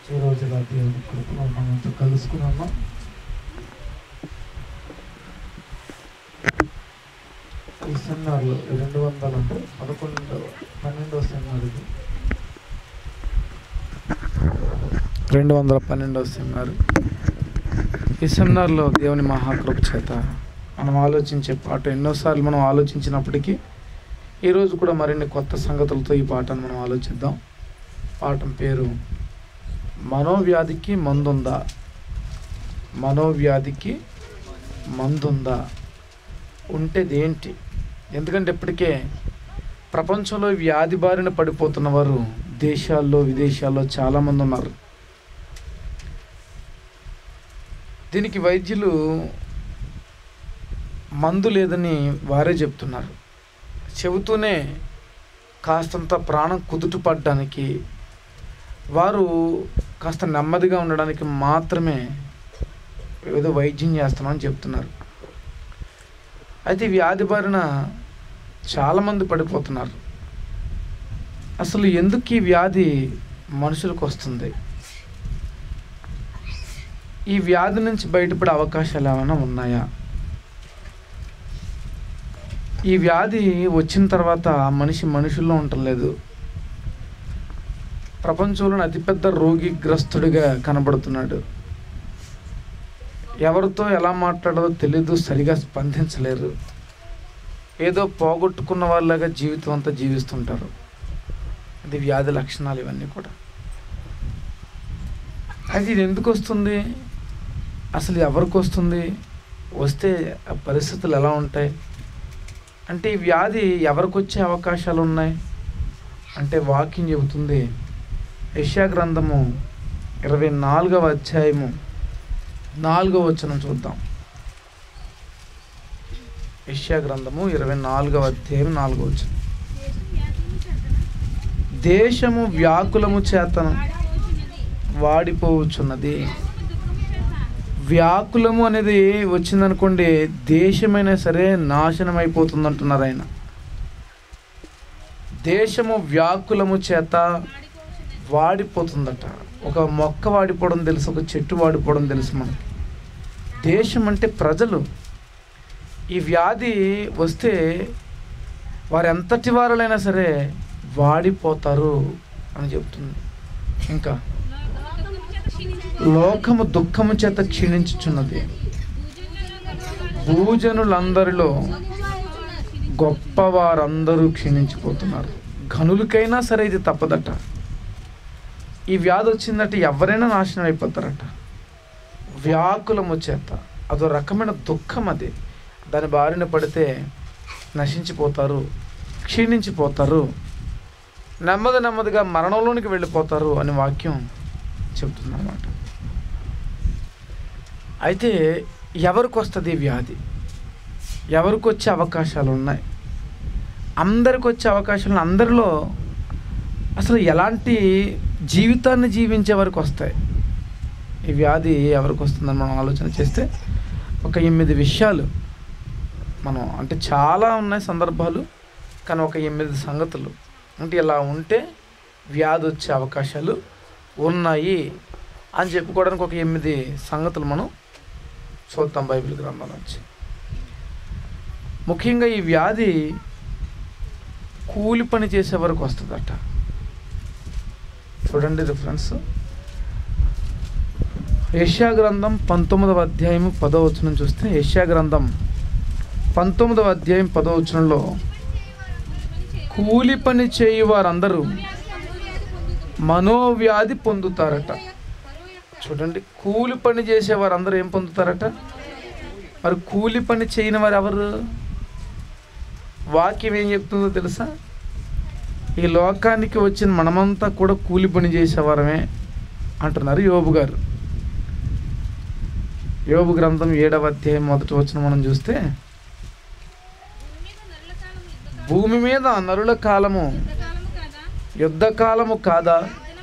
ఈ రోజుగా దేవుని కృపలో మనతో కలుసుకున్నాము ఈ సెమినార్లో రెండు వందల పదకొండవ పన్నెండవ సెమినార్ ఇది రెండు వందల పన్నెండవ సెమినార్ ఈ సెమినార్లో దేవుని మహాకృప చేత మనం ఆలోచించే పాట ఎన్నోసార్లు మనం ఆలోచించినప్పటికీ ఈరోజు కూడా మరిన్ని కొత్త సంగతులతో ఈ పాటను మనం ఆలోచిద్దాం పాఠం పేరు మనోవ్యాధికి మందుందా మనోవ్యాధికి మందుందా ఉంటే దేంటి ఎందుకంటే ఇప్పటికే ప్రపంచంలో వ్యాధి బారిన పడిపోతున్న వారు దేశాల్లో విదేశాల్లో చాలామంది ఉన్నారు దీనికి వైద్యులు మందు లేదని వారే చెప్తున్నారు చెబుతూనే కాస్తంత ప్రాణం కుదుట పడడానికి వారు కాస్త నెమ్మదిగా ఉండడానికి మాత్రమే ఏదో వైద్యం చేస్తామని చెప్తున్నారు అయితే ఈ వ్యాధి బారిన చాలామంది పడిపోతున్నారు అసలు ఎందుకు ఈ వ్యాధి మనుషులకు వస్తుంది ఈ వ్యాధి నుంచి బయటపడే అవకాశాలు ఏమైనా ఉన్నాయా ఈ వ్యాధి వచ్చిన తర్వాత మనిషి మనుషుల్లో ఉండలేదు ప్రపంచంలోని అతిపెద్ద రోగిగ్రస్తుడిగా కనబడుతున్నాడు ఎవరితో ఎలా మాట్లాడాలో తెలీదు సరిగా స్పందించలేరు ఏదో పోగొట్టుకున్న వాళ్ళగా జీవితం అంతా జీవిస్తుంటారు అది వ్యాధి లక్షణాలు ఇవన్నీ కూడా అది ఇది ఎందుకు వస్తుంది అసలు ఎవరికి వస్తుంది వస్తే ఆ పరిస్థితులు ఎలా ఉంటాయి అంటే ఈ వ్యాధి ఎవరికి వచ్చే అవకాశాలు ఉన్నాయి అంటే వాక్యం చెబుతుంది యెషయా గ్రంథము ఇరవై నాలుగవ అధ్యాయము నాలుగవ వచనం చూద్దాం యెషయా గ్రంథము ఇరవై నాలుగవ అధ్యాయం నాలుగవ వచనం దేశము వ్యాకులము చేతను వాడిపోవచ్చున్నది వ్యాకులము అనేది వచ్చిందనుకోండి దేశమైనా సరే నాశనం అయిపోతుంది అంటున్నారు ఆయన దేశము వ్యాకులము చేత వాడిపోతుందట ఒక మొక్క వాడిపోవడం తెలుసు ఒక చెట్టు వాడిపోవడం తెలుసు మనకి దేశం అంటే ప్రజలు ఈ వ్యాధి వస్తే వారు ఎంతటి వారులైనా సరే వాడిపోతారు అని చెప్తుంది ఇంకా లోకము దుఃఖము చేత క్షీణించుచున్నది భూజనులందరిలో గొప్పవారందరూ క్షీణించిపోతున్నారు ఘనులకైనా సరే ఇది తప్పదట ఈ వ్యాధి వచ్చిందంటే ఎవరైనా నాశనం అయిపోతారట వ్యాకులము చేత అదో రకమైన దుఃఖం అది దాని బారిన పడితే నశించిపోతారు క్షీణించిపోతారు నెమ్మది నెమ్మదిగా మరణంలోనికి వెళ్ళిపోతారు అని వాక్యం చెబుతుందన్నమాట అయితే ఎవరికి వస్తుంది ఈ వ్యాధి ఎవరికి వచ్చే అవకాశాలు ఉన్నాయి అందరికి వచ్చే అవకాశాలు అందరిలో అసలు ఎలాంటి జీవితాన్ని జీవించే వరకు వస్తాయి ఈ వ్యాధి ఎవరికి వస్తుందని మనం ఆలోచన చేస్తే ఒక ఎనిమిది విషయాలు మనం అంటే చాలా ఉన్నాయి సందర్భాలు కానీ ఒక ఎనిమిది సంగతులు అంటే ఇలా ఉంటే వ్యాధి వచ్చే అవకాశాలు ఉన్నాయి అని చెప్పుకోవడానికి ఒక ఎనిమిది సంగతులు మనం చూద్దాం బైబిల్ గ్రంథం నుంచి ముఖ్యంగా ఈ వ్యాధి కూలి పని చేసే వరకు వస్తుందట చూడండి రిఫరెన్స్ యష్యా గ్రంథం పంతొమ్మిదవ అధ్యాయం పదో వచనం చూస్తే యష్యా గ్రంథం పంతొమ్మిదవ అధ్యాయం పదో వచనంలో కూలి పని చేయు వారందరూ మనోవ్యాధి పొందుతారట చూడండి కూలి పని చేసే వారందరూ ఏం పొందుతారట మరి కూలి పని చేయని వారు ఎవరు వాక్యం ఏం చెప్తుందో తెలుసా ఈ లోకానికి వచ్చిన మనమంతా కూడా కూలి పని చేసేవారమే అంటున్నారు యోబు గారు యోబు గ్రంథం ఏడవ అధ్యాయం మొదటి వచ్చిన మనం చూస్తే భూమి మీద నరుల కాలము యుద్ధకాలము కాదా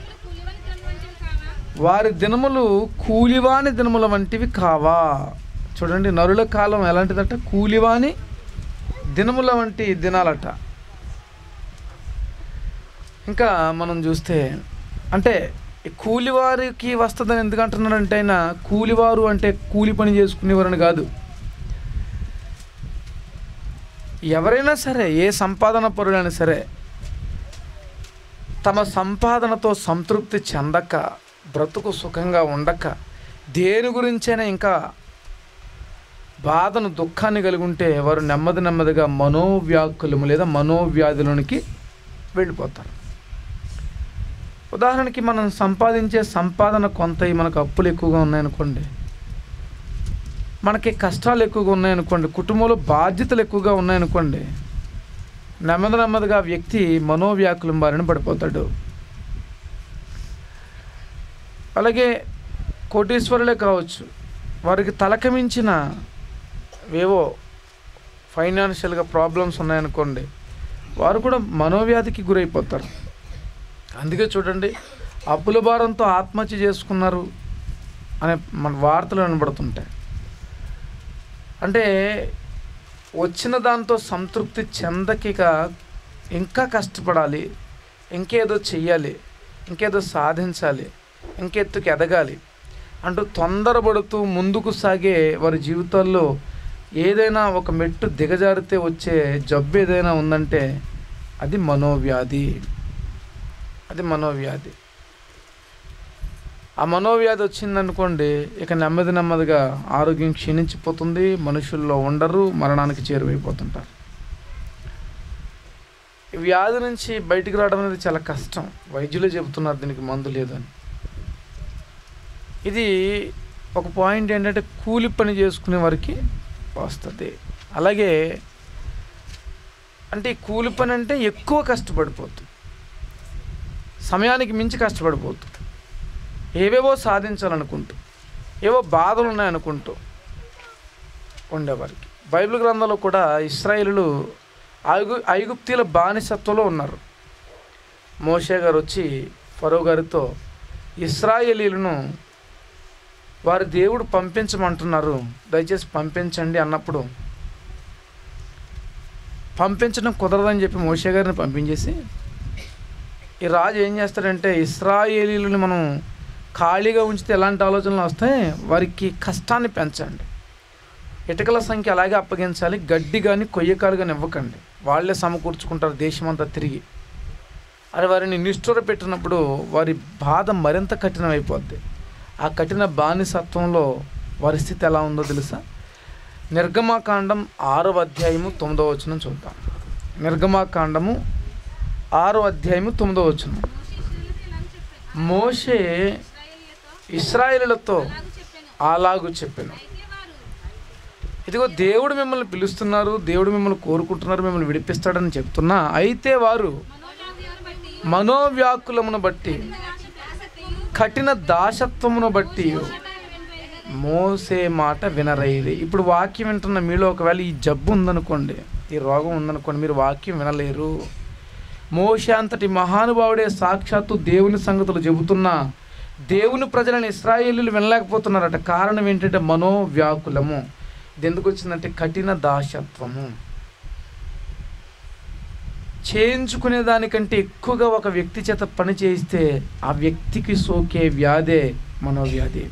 వారి దినములు కూలివాని దినముల వంటివి కావా చూడండి నరుల కాలం ఎలాంటిదట కూలివాని దినముల వంటి దినాలట ఇంకా మనం చూస్తే అంటే ఈ కూలివారికి వస్తుందని ఎందుకు అంటున్నాడంటే ఆయన కూలివారు అంటే కూలి పని చేసుకునేవారని కాదు ఎవరైనా సరే ఏ సంపాదన పరులైనా సరే తమ సంపాదనతో సంతృప్తి చెందక బ్రతుకు సుఖంగా ఉండక దేని గురించైనా ఇంకా బాధను దుఃఖాన్ని కలిగి ఉంటే వారు నెమ్మది నెమ్మదిగా మనోవ్యాకులము లేదా మనోవ్యాధులనికి వెళ్ళిపోతారు ఉదాహరణకి మనం సంపాదించే సంపాదన కొంత మనకు అప్పులు ఎక్కువగా ఉన్నాయనుకోండి మనకి కష్టాలు ఎక్కువగా ఉన్నాయనుకోండి కుటుంబంలో బాధ్యతలు ఎక్కువగా ఉన్నాయనుకోండి నెమ్మది నెమ్మదిగా ఆ వ్యక్తి మనోవ్యాకులం బారిన పడిపోతాడు అలాగే కోటీశ్వరులే కావచ్చు వారికి తలకమించిన ఏవో ఫైనాన్షియల్గా ప్రాబ్లమ్స్ ఉన్నాయనుకోండి వారు కూడా మనోవ్యాధికి గురైపోతారు అందుకే చూడండి అప్పుల భారంతో ఆత్మహత్య చేసుకున్నారు అనే మన వార్తలు వినబడుతుంటాయి అంటే వచ్చిన దాంతో సంతృప్తి చెందకిక ఇంకా కష్టపడాలి ఇంకేదో చెయ్యాలి ఇంకేదో సాధించాలి ఇంకెత్తుకు ఎదగాలి అంటూ తొందరపడుతూ ముందుకు సాగే వారి జీవితాల్లో ఏదైనా ఒక మెట్టు దిగజారితే వచ్చే జబ్బు ఏదైనా ఉందంటే అది మనోవ్యాధి అది మనోవ్యాధి ఆ మనోవ్యాధి వచ్చిందనుకోండి ఇక నెమ్మది నెమ్మదిగా ఆరోగ్యం క్షీణించిపోతుంది మనుషుల్లో ఉండరు మరణానికి చేరువైపోతుంటారు ఈ వ్యాధి నుంచి బయటికి రావడం అనేది చాలా కష్టం వైద్యులే చెబుతున్నారు దీనికి మందు లేదని ఇది ఒక పాయింట్ ఏంటంటే కూలి పని చేసుకునే వారికి వస్తుంది అలాగే అంటే ఈ కూలి పని అంటే ఎక్కువ కష్టపడిపోతుంది సమయానికి మించి కష్టపడిపోతుంది ఏవేవో సాధించాలనుకుంటూ ఏవో బాధలు ఉన్నాయనుకుంటూ ఉండేవారికి బైబిల్ గ్రంథంలో కూడా ఇస్రాయేలులు ఐగు ఐగుప్తీల బానిసత్వంలో ఉన్నారు మోషే గారు వచ్చి ఫరో గారితో ఇస్రాయేలీలను వారి దేవుడు పంపించమంటున్నారు దయచేసి పంపించండి అన్నప్పుడు పంపించడం కుదరదని చెప్పి మోషే గారిని పంపించేసి ఈ రాజు ఏం చేస్తాడంటే ఇస్రాయేలీలను మనం ఖాళీగా ఉంచితే ఎలాంటి ఆలోచనలు వస్తాయి వారికి కష్టాన్ని పెంచండి ఇటుకల సంఖ్య అలాగే అప్పగించాలి గడ్డి కానీ కొయ్యకాలు కానీ ఇవ్వకండి వాళ్ళే సమకూర్చుకుంటారు దేశమంతా తిరిగి అది వారిని నిష్ఠూర పెట్టినప్పుడు వారి బాధ మరింత కఠినమైపోద్ది ఆ కఠిన బానిసత్వంలో వారి స్థితి ఎలా ఉందో తెలుసా నిర్గమాకాండం ఆరవ అధ్యాయము తొమ్మిదవ వచనం చూద్దాం నిర్గమాకాండము ఆరో అధ్యాయము తొమ్మిదవ వచనం మోషే ఇస్రాయేలులతో అలాగు చెప్పాను ఇదిగో దేవుడు మిమ్మల్ని పిలుస్తున్నారు దేవుడు మిమ్మల్ని కోరుకుంటున్నారు మిమ్మల్ని విడిపిస్తాడని చెప్తున్నా అయితే వారు మనోవ్యాకులమును బట్టి కఠిన దాసత్వమును బట్టి మోసే మాట వినరైది ఇప్పుడు వాక్యం వింటున్న మీలో ఒకవేళ ఈ జబ్బు ఉందనుకోండి ఈ రోగం ఉందనుకోండి మీరు వాక్యం వినలేరు మోషే అంతటి మహానుభావుడే సాక్షాత్తు దేవుని సంగతులు చెబుతున్నా దేవుని ప్రజలను ఇస్రాయేలీలు వినలేకపోతున్నారట కారణం ఏంటంటే మనోవ్యాకులము ఇది ఎందుకు వచ్చిందంటే కఠిన దాసత్వము చేయించుకునే దానికంటే ఎక్కువగా ఒక వ్యక్తి చేత పని చేయిస్తే ఆ వ్యక్తికి సోకే వ్యాధే మనోవ్యాధి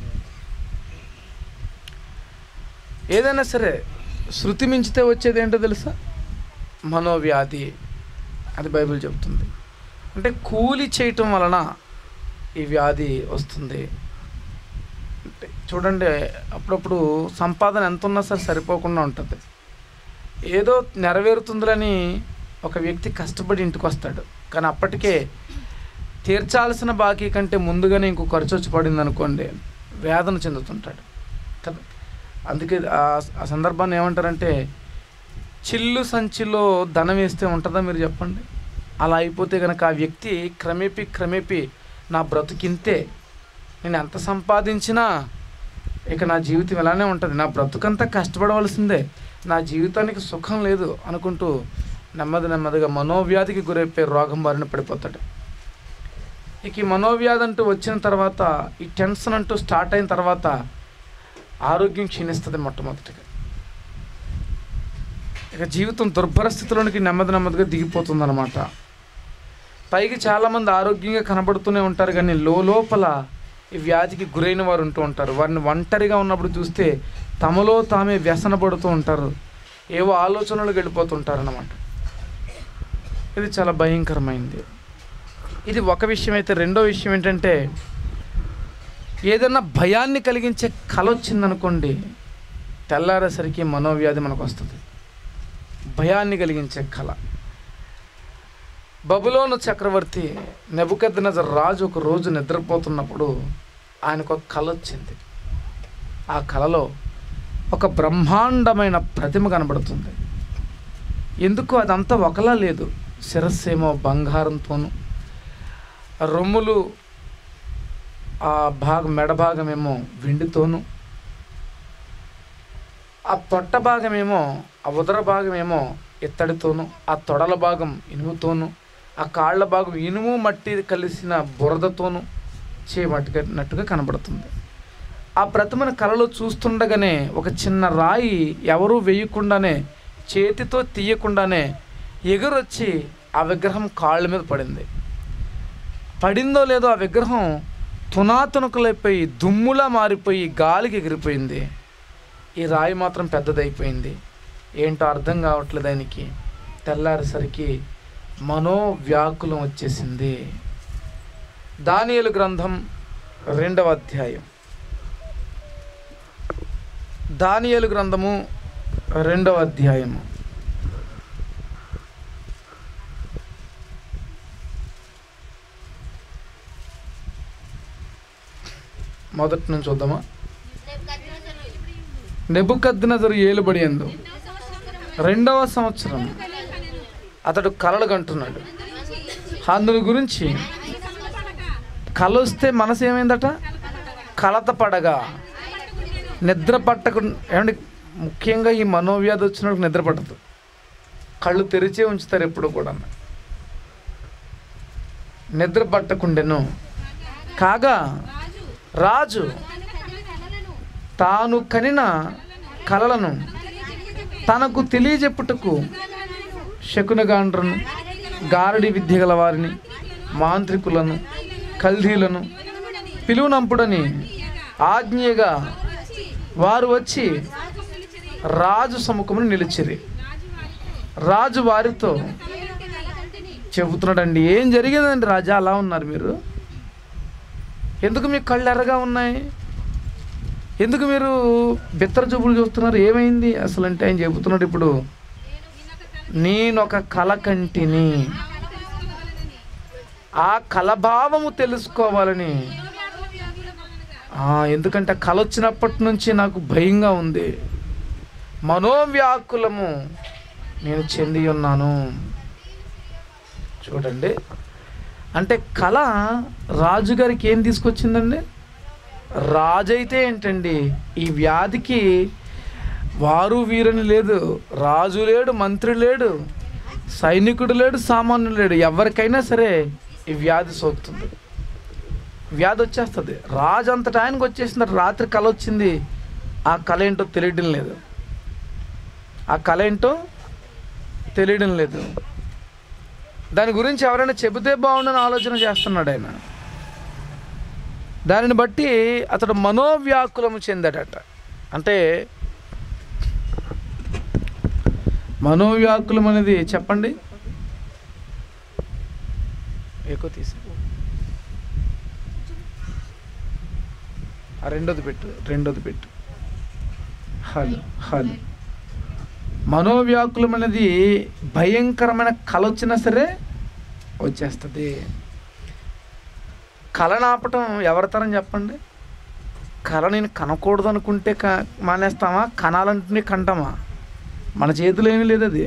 ఏదైనా సరే శృతి మించితే వచ్చేది ఏంటో తెలుసా మనోవ్యాధి అది బైబిల్ చెప్తుంది అంటే కూలి చేయటం వలన ఈ వ్యాధి వస్తుంది అంటే చూడండి అప్పుడప్పుడు సంపాదన ఎంత ఉన్నా సరే సరిపోకుండా ఉంటుంది ఏదో నెరవేరుతుందని ఒక వ్యక్తి కష్టపడి ఇంటికి వస్తాడు కానీ అప్పటికే తీర్చాల్సిన బాకీ కంటే ముందుగానే ఇంకో ఖర్చు వచ్చి పడింది అనుకోండి వేదన చెందుతుంటాడు కదా అందుకే ఆ- ఆ సందర్భాన్ని ఏమంటారంటే చిల్లు సంచిలో ధనం వేస్తే ఉంటుందా మీరు చెప్పండి అలా అయిపోతే కనుక ఆ వ్యక్తి క్రమేపీ క్రమేపీ నా బ్రతుకింతే నేను ఎంత సంపాదించినా ఇక నా జీవితం ఇలానే ఉంటుంది నా బ్రతుకంతా కష్టపడవలసిందే నా జీవితానికి సుఖం లేదు అనుకుంటూ నెమ్మది నెమ్మదిగా మనోవ్యాధికి గురైపోయే రోగం బారిన పడిపోతాడు ఇక ఈ మనోవ్యాధి అంటూ వచ్చిన తర్వాత ఈ టెన్షన్ అంటూ స్టార్ట్ అయిన తర్వాత ఆరోగ్యం క్షీణిస్తుంది మొట్టమొదటిగా ఇక జీవితం దుర్భర స్థితిలోనికి నెమ్మది నెమ్మదిగా దిగిపోతుంది అనమాట పైకి చాలామంది ఆరోగ్యంగా కనబడుతూనే ఉంటారు కానీ లోపల ఈ వ్యాధికి గురైన వారు ఉంటూ ఉంటారు వారిని ఒంటరిగా ఉన్నప్పుడు చూస్తే తమలో తామే వ్యసన పడుతూ ఉంటారు ఏవో ఆలోచనలకు వెళ్ళిపోతుంటారు అన్నమాట ఇది చాలా భయంకరమైంది ఇది ఒక విషయం అయితే రెండో విషయం ఏంటంటే ఏదైనా భయాన్ని కలిగించే కళ వచ్చిందనుకోండి తెల్లారేసరికి మనోవ్యాధి మనకు వస్తుంది భయాన్ని కలిగించే కళ బబులోను చక్రవర్తి నెబుకద్నజర్ రాజు ఒక రోజు నిద్రపోతున్నప్పుడు ఆయనకు ఒక కళ వచ్చింది ఆ కళలో ఒక బ్రహ్మాండమైన ప్రతిమ కనబడుతుంది ఎందుకు అదంతా ఒకలా లేదు శిరస్సేమో బంగారంతోనూ రొమ్ములు ఆ భాగం మెడ భాగమేమో వెండితోనూ ఆ పొట్ట భాగమేమో ఆ ఉదర భాగమేమో ఇత్తడితోనూ ఆ తొడల భాగం ఇనుముతోనూ ఆ కాళ్ళ భాగం ఇనుము మట్టి కలిసిన బురదతోనూ చేయమట్టుగా కనబడుతుంది ఆ ప్రతిమను కళలో చూస్తుండగానే ఒక చిన్న రాయి ఎవరూ వేయకుండానే చేతితో తీయకుండానే ఎగురొచ్చి ఆ విగ్రహం కాళ్ళ మీద పడింది పడిందో లేదో ఆ విగ్రహం తునాతునకులైపోయి దుమ్ములా మారిపోయి గాలికి ఎగిరిపోయింది ఈ రాయి మాత్రం పెద్దదైపోయింది ఏంటో అర్థం కావట్లేదు ఆయనకి తెల్లారేసరికి మనోవ్యాకులం వచ్చేసింది దానియలు గ్రంథం రెండవ అధ్యాయం దానియలు గ్రంథము రెండవ అధ్యాయము మొదటి నుంచి చూద్దామా నెబుకద్నజరు ఏలుబడి ఎందు రెండవ సంవత్సరం అతడు కలలు కంటున్నాడు అందుని గురించి కల వస్తే మనసు ఏమైందట కలత పడగా నిద్ర పట్టకు ఏమండి ముఖ్యంగా ఈ మనోవ్యాధి వచ్చినప్పుడు నిద్ర పట్టదు కళ్ళు తెరిచే ఉంచుతారు ఎప్పుడు కూడా నిద్ర పట్టకుండెను కాగా రాజు తాను కనిన కలలను తనకు తెలియజెప్పుటకు శకునగాండ్రను గారడి విద్య గల వారిని మాంత్రికులను కల్దీలను పిలువనంపుడని ఆజ్ఞగా వారు వచ్చి రాజు సముఖమును నిలిచిరి రాజు వారితో చెబుతున్నాడండి ఏం జరిగిందండి రాజా అలా ఉన్నారు మీరు ఎందుకు మీ కళ్ళు ఎర్రగా ఉన్నాయి ఎందుకు మీరు బిత్తర చూపులు చూస్తున్నారు ఏమైంది అసలు అంటే ఆయన చెబుతున్నాడు ఇప్పుడు నేనొక కల కంటిని ఆ కలభావము తెలుసుకోవాలని ఆ, ఎందుకంటే కల వచ్చినప్పటి నుంచి నాకు భయంగా ఉంది మనోవ్యాకులము నేను చెంది ఉన్నాను చూడండి అంటే కళ రాజుగారికి ఏం తీసుకొచ్చిందండి రాజు అయితే ఏంటండి ఈ వ్యాధికి వారు వీరని లేదు రాజు లేడు మంత్రి లేడు సైనికుడు లేడు సామాన్యుడు లేడు ఎవరికైనా సరే ఈ వ్యాధి సోకుతుంది వ్యాధి వచ్చేస్తుంది రాజు అంతటా ఆయనకు వచ్చేసింది రాత్రి కళ వచ్చింది ఆ కళ ఏంటో తెలియడం లేదు ఆ కళ ఏంటో తెలియడం లేదు దాని గురించి ఎవరైనా చెబితే బాగుండని ఆలోచన చేస్తున్నాడు ఆయన దానిని బట్టి అతడు మనోవ్యాకులము చెందాడట అంటే మనోవ్యాకులం అనేది చెప్పండి ఎక్కువ తీసి ఆ రెండోది పెట్టు రెండోది పెట్టు హలో హలో మనోవ్యాకులం అనేది భయంకరమైన కళ వచ్చినా సరే వచ్చేస్తుంది కళను ఆపటం ఎవరితరం చెప్పండి కళ నేను కనకూడదు అనుకుంటే క మానేస్తామా కనాలంటే కంటామా మన చేతిలో ఏమీ లేదు అది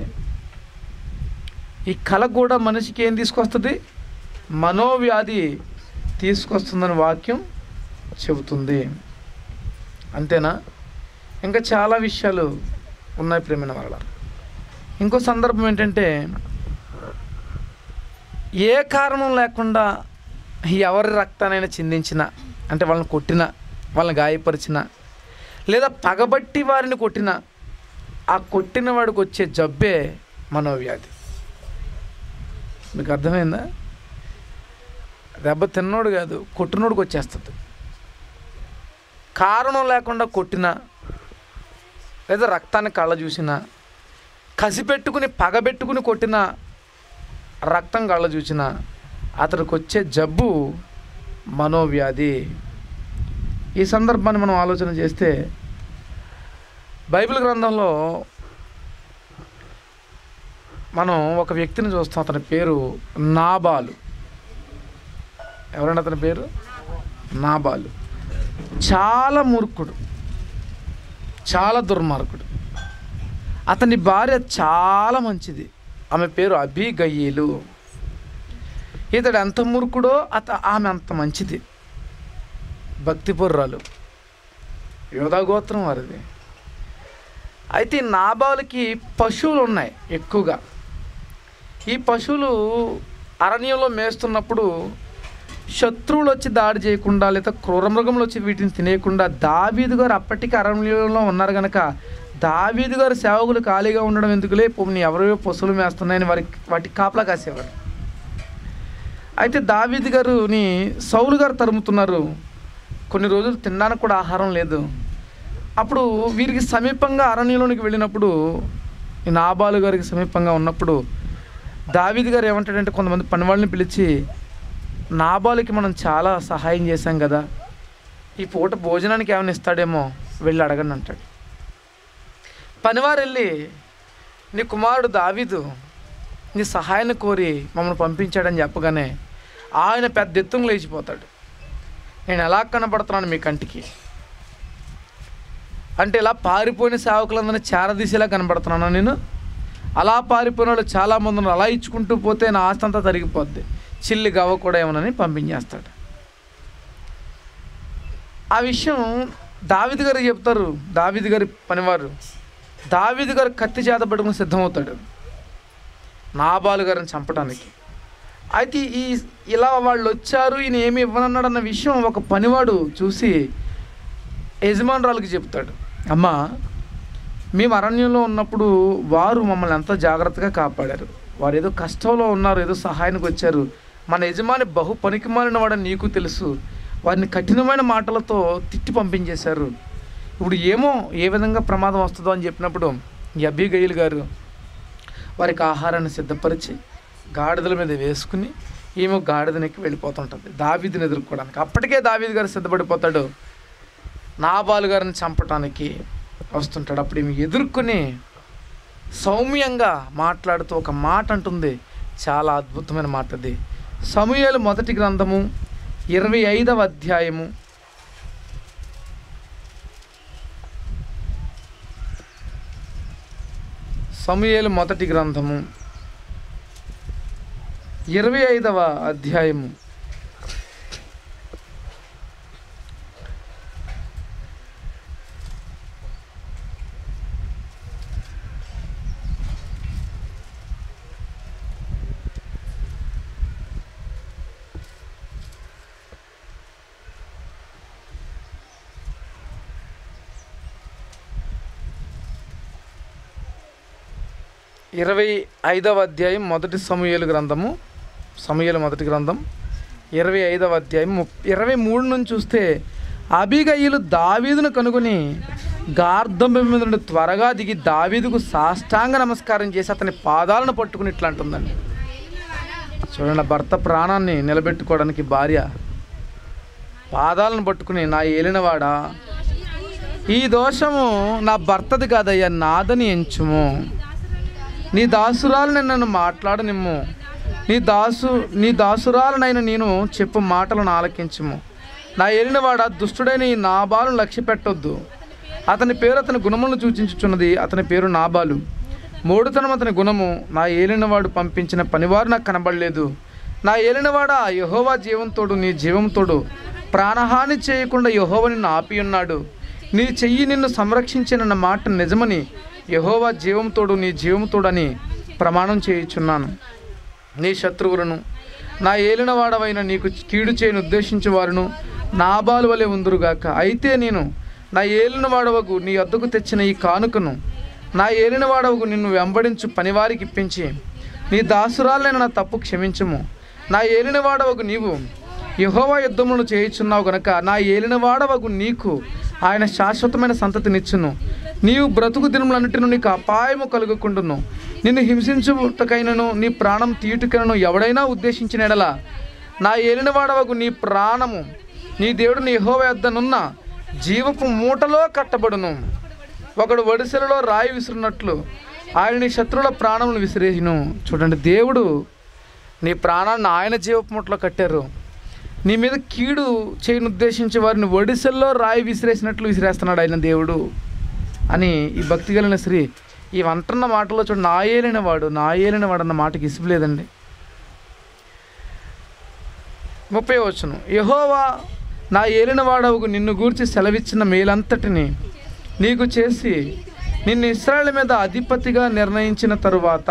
ఈ కళ కూడా మనిషికి ఏం తీసుకొస్తుంది మనోవ్యాధి తీసుకొస్తుందని వాక్యం చెబుతుంది అంతేనా ఇంకా చాలా విషయాలు ఉన్నాయి ప్రేమైన వాళ్ళ ఇంకో సందర్భం ఏంటంటే ఏ కారణం లేకుండా ఎవరి రక్తానైనా చిందించిన అంటే వాళ్ళని కొట్టిన వాళ్ళని గాయపరిచిన లేదా పగబట్టి వారిని కొట్టిన ఆ కొట్టిన వాడికి వచ్చే జబ్బే మనోవ్యాధి మీకు అర్థమైందా దెబ్బ తిన్నోడు కాదు కొట్టినోడికి వచ్చేస్తుంది కారణం లేకుండా కొట్టినా లేదా రక్తాన్ని కళ్ళ చూసినా కసి పెట్టుకుని పగబెట్టుకుని కొట్టిన రక్తం కళ్ళ చూసినా అతడికి వచ్చే జబ్బు మనోవ్యాధి ఈ సందర్భాన్ని మనం ఆలోచన చేస్తే బైబిల్ గ్రంథంలో మనం ఒక వ్యక్తిని చూస్తాం అతని పేరు నాబాలు ఎవరండి అతని పేరు నాబాలు చాలా మూర్ఖుడు చాలా దుర్మార్గుడు అతని భార్య చాలా మంచిది ఆమె పేరు అభిగయ్యలు ఇతడు ఎంత మూర్ఖుడో అత ఆమె అంత మంచిది భక్తిపుర్రాలు యోధాగోత్రం వారిది అయితే ఈ నాబాలకి పశువులు ఉన్నాయి ఎక్కువగా ఈ పశువులు అరణ్యంలో మేస్తున్నప్పుడు శత్రువులు వచ్చి దాడి చేయకుండా లేదా క్రూరమృగములు వచ్చి వీటిని తినేయకుండా దావీదు గారు అప్పటికి అరణ్యంలో ఉన్నారు కనుక దావీదు గారు సేవకులు ఖాళీగా ఉండడం ఎందుకులే పోనీ ఎవరో పశువులు మేస్తున్నాయని వారికి వాటికి కాపలా కాసేవారు అయితే దావీదు గారుని సౌలు గారు తరుముతున్నారు కొన్ని రోజులు తినడానికి కూడా ఆహారం లేదు అప్పుడు వీరికి సమీపంగా అరణ్యంలోనికి వెళ్ళినప్పుడు ఈ నాబాలు గారికి సమీపంగా ఉన్నప్పుడు దావీదు గారు ఏమంటాడంటే కొంతమంది పనివాళ్ళని పిలిచి నాబాలుకి మనం చాలా సహాయం చేశాం కదా ఈ పూట భోజనానికి ఏమైనా ఇస్తాడేమో వెళ్ళి అడగండి అంటాడు పనివారు వెళ్ళి నీ కుమారుడు దావీదు నీ సహాయాన్ని కోరి మమ్మల్ని పంపించాడని చెప్పగానే ఆయన పెద్ద ఎత్తున లేచిపోతాడు నేను ఎలా కనబడుతున్నాను మీ కంటికి అంటే ఇలా పారిపోయిన సేవకులందరినీ చేరదీసేలా కనబడుతున్నాను నేను అలా పారిపోయిన వాళ్ళు చాలామంది ఉన్నారు అలా ఇచ్చుకుంటూ పోతే నా ఆస్తి అంతా తరిగిపోద్ది చిల్లి గవ్వ కూడా ఏమనని పంపించేస్తాడు ఆ విషయం దావిది గారు చెప్తారు దావిది గారి పనివారు దావిది గారు కత్తి చేత పట్టుకుని సిద్ధమవుతాడు నాబాలు గారిని చంపడానికి అయితే ఈ ఇలా వాళ్ళు వచ్చారు ఈయన ఏమి ఇవ్వనన్నాడు అన్న విషయం ఒక పనివాడు చూసి యజమానురాలకి చెప్తాడు అమ్మా మేము అరణ్యంలో ఉన్నప్పుడు వారు మమ్మల్ని ఎంతో జాగ్రత్తగా కాపాడారు వారు ఏదో కష్టంలో ఉన్నారు ఏదో సహాయానికి వచ్చారు మన యజమాని బహు పనికి మాలిన వాడని నీకు తెలుసు వారిని కఠినమైన మాటలతో తిట్టి పంపించేశారు ఇప్పుడు ఏమో ఏ విధంగా ప్రమాదం వస్తుందో అని చెప్పినప్పుడు ఈ అభిగయ్యలు గారు వారికి ఆహారాన్ని సిద్ధపరిచి గాడిదల మీద వేసుకుని ఈమె గాడిదనికి వెళ్ళిపోతుంటుంది దావీదిని ఎదుర్కోవడానికి అప్పటికే దావీది గారు సిద్ధపడిపోతాడు నాబాలు గారిని చంపటానికి వస్తుంటాడు అప్పుడు ఈమె ఎదుర్కొని సౌమ్యంగా మాట్లాడుతూ ఒక మాట అంటుంది చాలా అద్భుతమైన మాట అది సమూయేలు మొదటి గ్రంథము ఇరవై ఐదవ అధ్యాయము సమూయేలు మొదటి గ్రంథము ఇరవై ఐదవ అధ్యాయము ఇరవై ఐదవ అధ్యాయం మొదటి సమూయేలు గ్రంథము సమూయేలు మొదటి గ్రంథం ఇరవై ఐదవ అధ్యాయం ముప్- ఇరవై మూడు నుంచి చూస్తే అబిగయ్యలు దావీదును కనుగొని గార్ధంబం మీద నుండి త్వరగా దిగి దావీదుకు సాష్టాంగ నమస్కారం చేసి అతని పాదాలను పట్టుకుని ఇట్లా అంటుందండి చూడండి భర్త ప్రాణాన్ని నిలబెట్టుకోవడానికి భార్య పాదాలను పట్టుకుని నా ఏలినవాడా ఈ దోషము నా భర్తది కాదయ్యా నాదని ఎంచుము నీ దాసురాలని నన్ను మాట్లాడనిమ్ము నీ దాసు నీ దాసురాలనైన నేను చెప్పు మాటలను ఆలకించుము నా ఏలినవాడ దుష్టుడైన ఈ నాబాలను లక్ష్య పెట్టొద్దు అతని పేరు అతని గుణములను సూచించుచున్నది అతని పేరు నాబాలు మూడుతనం అతని గుణము నా ఏలినవాడు పంపించిన పనివారు నాకు కనబడలేదు నా ఏలినవాడా యహోవా జీవంతోడు నీ జీవంతోడు ప్రాణహాని చేయకుండా యహోవ నిన్ను ఆపి ఉన్నాడు నీ చెయ్యి నిన్ను సంరక్షించినన్న మాట నిజమని యహోవా జీవంతోడు నీ జీవంతోడని ప్రమాణం చేయుచున్నాను నీ శత్రువులను నా ఏలినవాడవైన నీకు కీడు చేయని ఉద్దేశించు వారును నాబాలు వలె ఉందురుగాక అయితే నేను నా ఏలినవాడవకు నీ వద్దకు తెచ్చిన ఈ కానుకను నా ఏలినవాడవకు నిన్ను వెంబడించు పనివారికి ఇప్పించి నీ దాసురాలైన నా తప్పు క్షమించుము నా ఏలినవాడవకు నీవు యహోవా యుద్ధములను చేయుచున్నావు గనక నా ఏలినవాడవగు నీకు ఆయన శాశ్వతమైన సంతతినిచ్చును నీవు బ్రతుకు దినములన్నిటిను నీకు అపాయము కలుగుకుంటును నిన్ను హింసించుటకైనను నీ ప్రాణం తీయుటకైనను ఎవడైనా ఉద్దేశించిన ఎడల నా ఏలినవాడవగు నీ ప్రాణము నీ దేవుడు నీ యెహోవా యొద్దనున్న జీవపు మూటలో కట్టబడును ఒకడు వడిసెలలో రాయి విసిరినట్లు ఆయన నీ శత్రువుల ప్రాణములు విసిరేసిను చూడండి దేవుడు నీ ప్రాణాన్ని ఆయన జీవపు మూటలో కట్టారు నీ మీద కీడు చేయని ఉద్దేశించి వారిని ఒడిసెల్లో రాయి విసిరేసినట్లు విసిరేస్తున్నాడు ఆయన దేవుడు అని ఈ భక్తి కలిగిన స్త్రీ ఈ వంటన్న మాటలో చూడు నా ఏలిన వాడు నా ఏలిన వాడు అన్న మాటకి ఇసుపులేదండి ముప్పై వచ్చును యహోవా నా ఏలిన వాడవుకు నిన్ను గూర్చి సెలవిచ్చిన మేలంతటిని నీకు చేసి నిన్ను ఇస్రాయల్ మీద అధిపతిగా నిర్ణయించిన తరువాత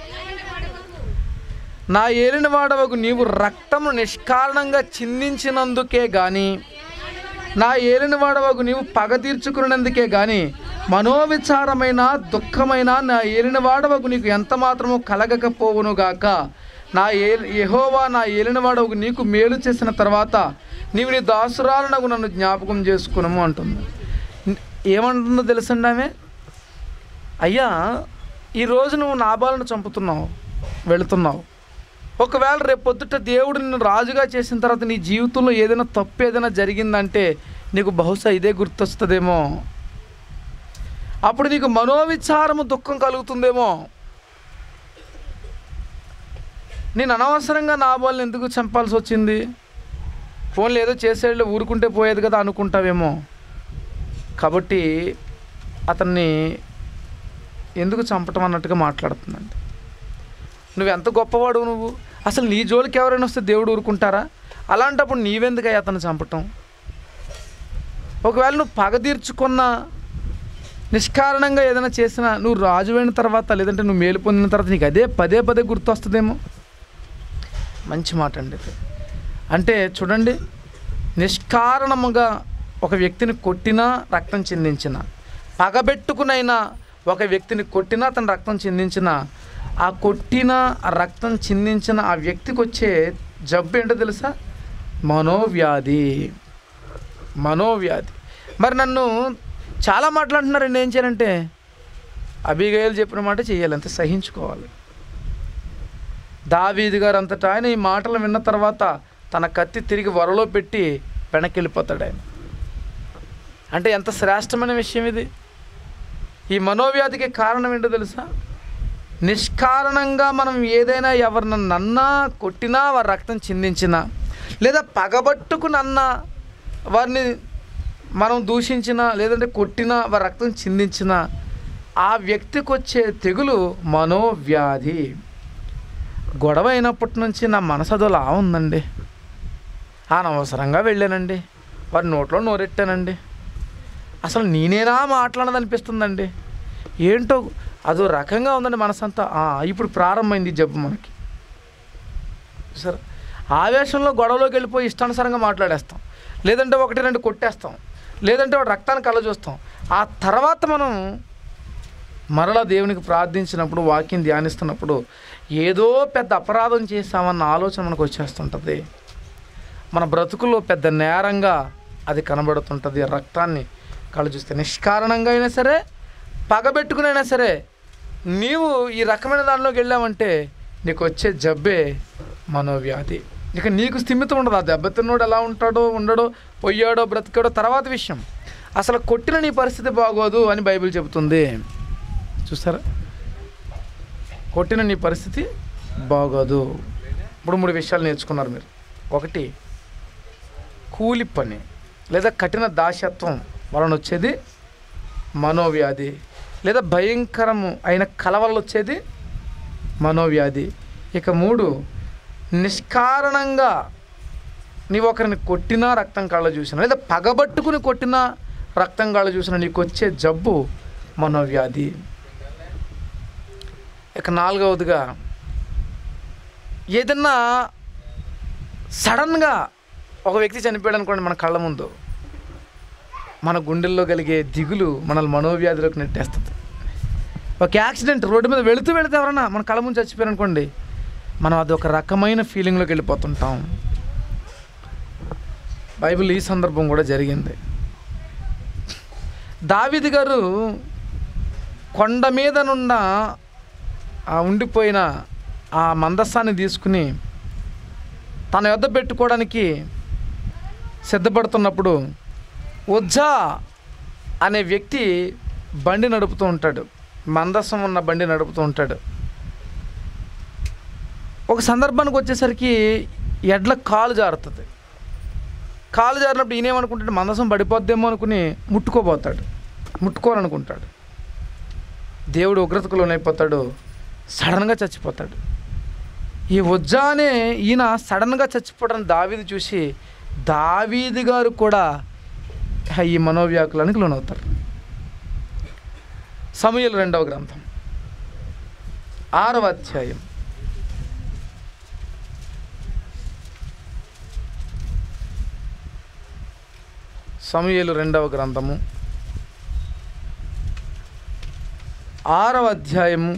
నా ఏలిన వాడవకు నీవు రక్తము నిష్కారణంగా చిందించినందుకే గాని నా ఏలిన వాడవకు నీవు పగ తీర్చుకున్నందుకే గాని మనోవిచారమైన దుఃఖమైన నా ఏలిన వాడవకు నీకు ఎంత మాత్రము కలగకపోవును గాక నా ఏ యెహోవా నా ఏలిన వాడవకు నీకు మేలు చేసిన తర్వాత నీవు నీ దాసురాలనకు నన్ను జ్ఞాపకం చేసుకునము అంటుంది ఏమంటుందో తెలుసండి ఆమె అయ్యా ఈరోజు నువ్వు నాబాలను చంపుతున్నావు వెళుతున్నావు ఒకవేళ రేపు పొద్దుట దేవుడు నిన్ను రాజుగా చేసిన తర్వాత నీ జీవితంలో ఏదైనా తప్పు ఏదైనా జరిగిందంటే నీకు బహుశా ఇదే గుర్తొస్తుందేమో అప్పుడు నీకు మనోవిచారము దుఃఖం కలుగుతుందేమో నేను అనవసరంగా నా బాల్ని ఎందుకు చంపాల్సి వచ్చింది ఫోన్లో ఏదో చేసేళ్ళు ఊరుకుంటే పోయేది కదా అనుకుంటావేమో కాబట్టి అతన్ని ఎందుకు చంపటం అన్నట్టుగా మాట్లాడుతుందండి నువ్వు ఎంత గొప్పవాడు నువ్వు అసలు నీ జోలికి ఎవరైనా వస్తే దేవుడు ఊరుకుంటారా అలాంటప్పుడు నీవెందుకయ్యా అతను చంపటం ఒకవేళ నువ్వు పగ తీర్చుకున్న నిష్కారణంగా ఏదైనా చేసినా నువ్వు రాజు అయిన తర్వాత లేదంటే నువ్వు మేలు పొందిన తర్వాత నీకు అదే పదే పదే గుర్తొస్తుందేమో మంచి మాట అండి ఇది. అంటే చూడండి నిష్కారణముగా ఒక వ్యక్తిని కొట్టినా రక్తం చిందించిన పగబెట్టుకునైనా ఒక వ్యక్తిని కొట్టినా తన రక్తం చిందించిన ఆ కొట్టిన ఆ రక్తం చిందించిన ఆ వ్యక్తికి వచ్చే జబ్బు ఏంటో తెలుసా మనోవ్యాధి మనోవ్యాధి మరి నన్ను చాలా మాట్లాడుతున్నారండి ఏం చేయాలంటే అభిగయలు చెప్పిన మాట చేయాలి అంతే సహించుకోవాలి దావీది గారు అంతటా ఆయన ఈ మాటలు విన్న తర్వాత తన కత్తి తిరిగి వరలో పెట్టి వెనక్కి వెళ్ళిపోతాడు ఆయన అంటే ఎంత శ్రేష్టమైన విషయం ఇది ఈ మనోవ్యాధికి కారణం ఏంటో తెలుసా నిష్కారణంగా మనం ఏదైనా ఎవరిని నన్నా కొట్టినా వారి రక్తం చిందించినా లేదా పగబట్టుకునన్నా వారిని మనం దూషించినా లేదంటే కొట్టినా వారి రక్తం చిందించినా ఆ వ్యక్తికి వచ్చే తెగులు మనోవ్యాధి గొడవ అయినప్పటి నుంచి నా మనసు అదోలా ఉందండి అనవసరంగా వెళ్ళానండి వారి నోట్లో నోరెట్టానండి అసలు నేనేనా మాట్లాడదు అనిపిస్తుందండి ఏంటో అదో రకంగా ఉందండి మనసంతా ఆ, ఇప్పుడు ప్రారంభమైంది ఈ జబ్బు మనకి సరే ఆవేశంలో గొడవలోకి వెళ్ళిపోయి ఇష్టానుసారంగా మాట్లాడేస్తాం లేదంటే ఒకటి రెండు కొట్టేస్తాం లేదంటే వాడు రక్తాన్ని కళ్ళ చూస్తాం ఆ తర్వాత మనం మరలా దేవునికి ప్రార్థించినప్పుడు వాక్యం ధ్యానిస్తున్నప్పుడు ఏదో పెద్ద అపరాధం చేశామన్న ఆలోచన మనకు వచ్చేస్తుంటుంది మన బ్రతుకుల్లో పెద్ద నేరంగా అది కనబడుతుంటుంది రక్తాన్ని కళ్ళు చూస్తే నిష్కారణంగా అయినా సరే పగబెట్టుకునైనా సరే నీవు ఈ రకమైన దానిలోకి వెళ్ళావంటే నీకు వచ్చే జబ్బే మనోవ్యాధి ఇక నీకు స్థిమితం ఉండదు ఆ దెబ్బతిన్నోడు ఎలా ఉంటాడో ఉండడో పొయ్యాడో బ్రతికాడో తర్వాత విషయం అసలు కొట్టిన నీ పరిస్థితి బాగోదు అని బైబిల్ చెబుతుంది చూస్తారా కొట్టిన నీ పరిస్థితి బాగోదు ఇప్పుడు మూడు విషయాలు నేర్చుకున్నారు మీరు ఒకటి కూలి పని లేదా కఠిన దాస్యత్వం వలన వచ్చేది మనోవ్యాధి లేదా భయంకరము అయిన కల వల్ల వచ్చేది మనోవ్యాధి ఇక మూడు నిష్కారణంగా నీవు ఒకరిని కొట్టినా రక్తం కళ్ళ చూసినా లేదా పగబట్టుకుని కొట్టినా రక్తం కళ్ళ చూసినా నీకు వచ్చే జబ్బు మనోవ్యాధి ఇక నాలుగవదిగా ఏదన్నా సడన్గా ఒక వ్యక్తి చనిపోయాడు అనుకోండి మన కళ్ళ ముందు మన గుండెల్లో కలిగే దిగులు మనల్ని మనోవ్యాధిలోకి నెట్టేస్తుంది ఒక యాక్సిడెంట్ రోడ్డు మీద వెళుతూ వెళితే ఎవరన్నా మన కళ్ళ ముందు చచ్చిపోయారు అనుకోండి మనం అది ఒక రకమైన ఫీలింగ్లోకి వెళ్ళిపోతుంటాం బైబిల్ ఈ సందర్భం కూడా జరిగింది దావిది గారు కొండ మీద నుండ ఆ ఉండిపోయిన ఆ మందస్సాన్ని తీసుకుని తన యొద్ద పెట్టుకోవడానికి సిద్ధపడుతున్నప్పుడు ఉజ్జా అనే వ్యక్తి బండి నడుపుతూ ఉంటాడు మందస్సం ఉన్న బండి నడుపుతూ ఉంటాడు ఒక సందర్భానికి వచ్చేసరికి ఎడ్ల కాలు జారుతుంది కాలు జారినప్పుడు ఈయనేమనుకుంటాడు మందసం పడిపోద్దేమో అనుకుని ముట్టుకోబోతాడు ముట్టుకోవాలనుకుంటాడు దేవుడు ఉగ్రతకు లోనైపోతాడు సడన్గా చచ్చిపోతాడు ఈ ఉజ్జానే ఈయన సడన్గా చచ్చిపోవడం దావీది చూసి దావీది గారు కూడా ఈ మనోవ్యాకులానికి లోనవుతారు సమయలు రెండవ గ్రంథం ఆరవ అధ్యాయం సమయలు రెండవ గ్రంథము ఆరవ అధ్యాయము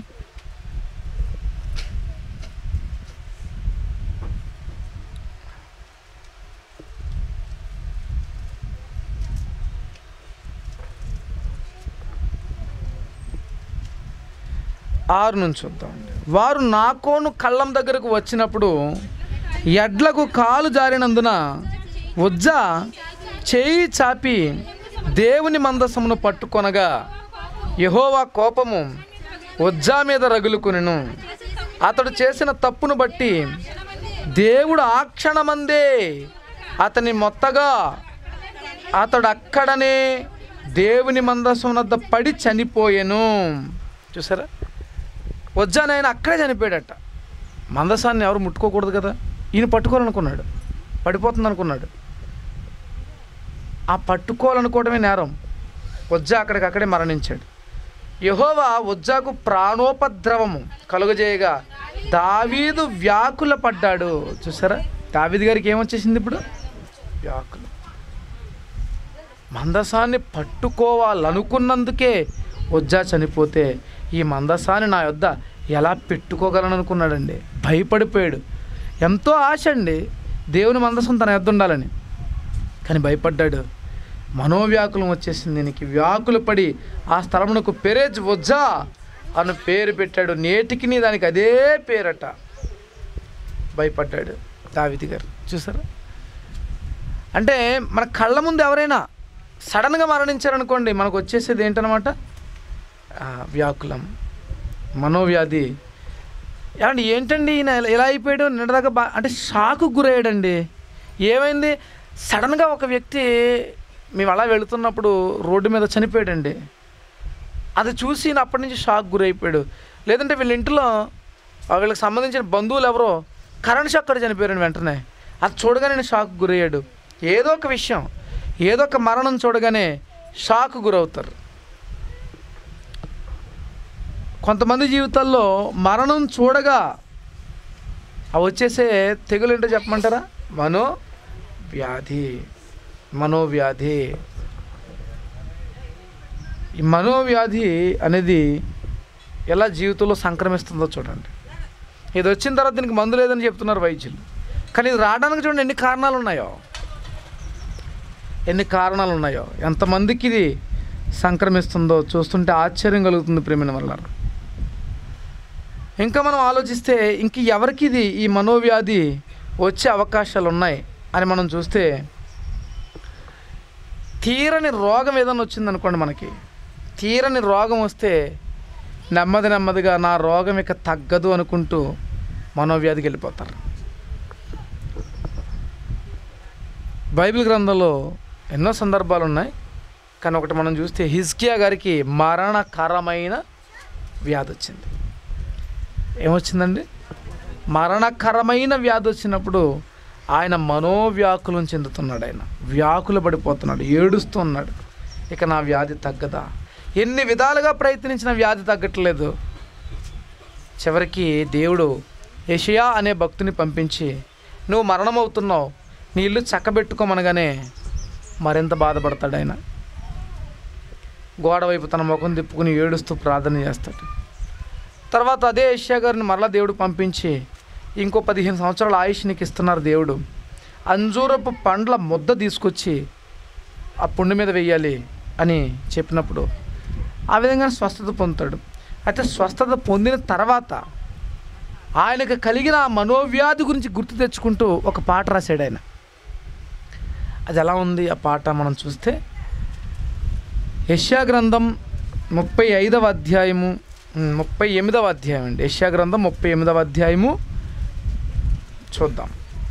ఆరు నుంచి చూద్దాం వారు నాకోను కళ్ళం దగ్గరకు వచ్చినప్పుడు ఎడ్లకు కాలు జారినందున ఉజ్జ చేయి చాపి దేవుని మందసమును పట్టుకొనగా యహోవా కోపము ఉజ్జా మీద రగులుకొనెను అతడు చేసిన తప్పును బట్టి దేవుడు ఆ క్షణమందే అతని మొత్తగా అతడు అక్కడనే దేవుని మందసం వద్ద పడి చనిపోయెను చూసారా వజ్జానైనా అక్కడే చనిపోయాడట మందసాన్ని ఎవరు ముట్టుకోకూడదు కదా ఈయన పట్టుకోవాలనుకున్నాడు పడిపోతుంది అనుకున్నాడు ఆ పట్టుకోవాలనుకోవడమే నేరం వజ్జా అక్కడికక్కడే మరణించాడు యహోవా ఉజ్జాకు ప్రాణోపద్రవము కలుగజేయగా దావీదు వ్యాకుల పడ్డాడు చూసారా దావీదు గారికి ఏమొచ్చేసింది ఇప్పుడు వ్యాకులు మందసాన్ని పట్టుకోవాలనుకున్నందుకే ఉజ్జా చనిపోతే ఈ మందసాన్ని నా యొద్ద ఎలా పెట్టుకోగలను అనుకున్నాడండి భయపడిపోయాడు ఎంతో ఆశ అండి దేవుని మందసం తన యొద్ద ఉండాలని కానీ భయపడ్డాడు మనోవ్యాకులం వచ్చేసింది దీనికి వ్యాకులు పడి ఆ స్థలమునకు పెరేజ్ వజ్జా అని పేరు పెట్టాడు నేటికి నీ దానికి అదే పేరట భయపడ్డాడు దావిది గారు చూసారా అంటే మన కళ్ళ ముందు ఎవరైనా సడన్గా మరణించారనుకోండి మనకు వచ్చేసేది ఏంటనమాట ఆ, వ్యాకులం మనోవ్యాధి ఏమండి ఏంటండి ఈయన ఇలా- ఇలా అయిపోయాడు నిన్నదాకా బా అంటే షాకు గురయ్యాడండి ఏమైంది సడన్గా ఒక వ్యక్తి మేము అలా వెళుతున్నప్పుడు రోడ్డు మీద చనిపోయాడండి అది చూసి ఈయన అప్పటి నుంచి షాక్ గురైపోయాడు లేదంటే వీళ్ళ ఇంట్లో ఆ వీళ్ళకి సంబంధించిన బంధువులు ఎవరో కరెంట్ షాక్ కూడా చనిపోయారండి వెంటనే అది చూడగానే నేను షాక్ గురయ్యాడు ఏదో ఒక విషయం ఏదో ఒక మరణం చూడగానే షాక్ గురవుతారు కొంతమంది జీవితాల్లో మరణం చూడగా ఆ వచ్చేసే తెగులు ఏంటో చెప్పమంటారా మనో వ్యాధి మనోవ్యాధి ఈ మనోవ్యాధి అనేది ఎలా జీవితంలో సంక్రమిస్తుందో చూడండి ఇది వచ్చిన తర్వాత దీనికి మందు లేదని చెప్తున్నారు వైద్యులు కానీ ఇది రావడానికి చూడండి ఎన్ని కారణాలు ఉన్నాయో ఎన్ని కారణాలు ఉన్నాయో ఎంతమందికి ఇది సంక్రమిస్తుందో చూస్తుంటే ఆశ్చర్యం కలుగుతుంది ప్రేమిన వల్ల ఇంకా మనం ఆలోచిస్తే ఇంక ఎవరికి ఇది ఈ మనోవ్యాధి వచ్చే అవకాశాలు ఉన్నాయి అని మనం చూస్తే తీరని రోగం ఏదైనా వచ్చిందనుకోండి మనకి తీరని రోగం వస్తే నెమ్మది నెమ్మదిగా నా రోగం ఇక తగ్గదు అనుకుంటూ మనోవ్యాధికి వెళ్ళిపోతారు బైబిల్ గ్రంథంలో ఎన్నో సందర్భాలు ఉన్నాయి కానీ ఒకటి మనం చూస్తే హిజ్కియా గారికి మరణకరమైన వ్యాధి వచ్చింది ఏమొచ్చిందండి మరణకరమైన వ్యాధి వచ్చినప్పుడు ఆయన మనోవ్యాకులం చెందుతున్నాడు ఆయన వ్యాకులు పడిపోతున్నాడు ఏడుస్తున్నాడు ఇక నా వ్యాధి తగ్గదా ఎన్ని విధాలుగా ప్రయత్నించిన వ్యాధి తగ్గట్లేదు చివరికి దేవుడు యషయా అనే భక్తుని పంపించి నువ్వు మరణమవుతున్నావు నీ ఇల్లు చక్కబెట్టుకోమనగానే మరింత బాధపడతాడు ఆయన గోడ వైపు తన ముఖం తిప్పుకుని ఏడుస్తూ ప్రార్థన చేస్తాడు తర్వాత అదే యష్యా గారిని మరలా దేవుడు పంపించి ఇంకో పదిహేను సంవత్సరాల ఆయుష్ నీకు ఇస్తున్నారు దేవుడు అంజూరపు పండ్ల ముద్ద తీసుకొచ్చి ఆ పుండు మీద వెయ్యాలి అని చెప్పినప్పుడు ఆ విధంగా స్వస్థత పొందుతాడు అయితే స్వస్థత పొందిన తర్వాత ఆయనకు కలిగిన ఆ మనోవ్యాధి గురించి గుర్తు తెచ్చుకుంటూ ఒక పాట రాశాడు ఆయన అది ఎలా ఉంది ఆ పాట మనం చూస్తే యష్యా గ్రంథం ముప్పై ఐదవ అధ్యాయము ఉమ్, ముప్పై ఎనిమిదవ అధ్యాయం అండి యష్యా గ్రంథం ముప్పై ఎనిమిదవ అధ్యాయము చూద్దాం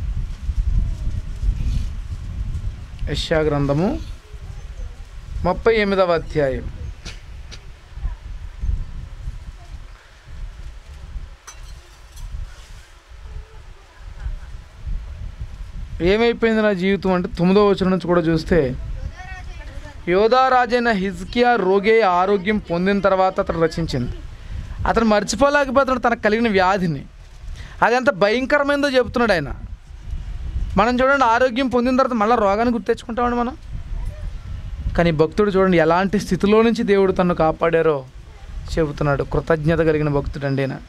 యష్యా గ్రంథము ముప్పై ఎనిమిదవ అధ్యాయం ఏమైపోయింది నా జీవితం అంటే తొమ్మిదో వచనం నుంచి కూడా చూస్తే యోధారాజైన హిజ్కియా రోగే ఆరోగ్యం పొందిన తర్వాత అతను రచించింది అతను మర్చిపోలేకపోతున్నాడు తనకు కలిగిన వ్యాధిని అది ఎంత భయంకరమైందో చెబుతున్నాడు ఆయన మనం చూడండి ఆరోగ్యం పొందిన తర్వాత మళ్ళీ రోగాన్ని గుర్తెచ్చుకుంటామండి మనం కానీ భక్తుడు చూడండి ఎలాంటి స్థితిలో నుంచి దేవుడు తను కాపాడారో చెబుతున్నాడు కృతజ్ఞత కలిగిన భక్తుడు అండి ఈయన.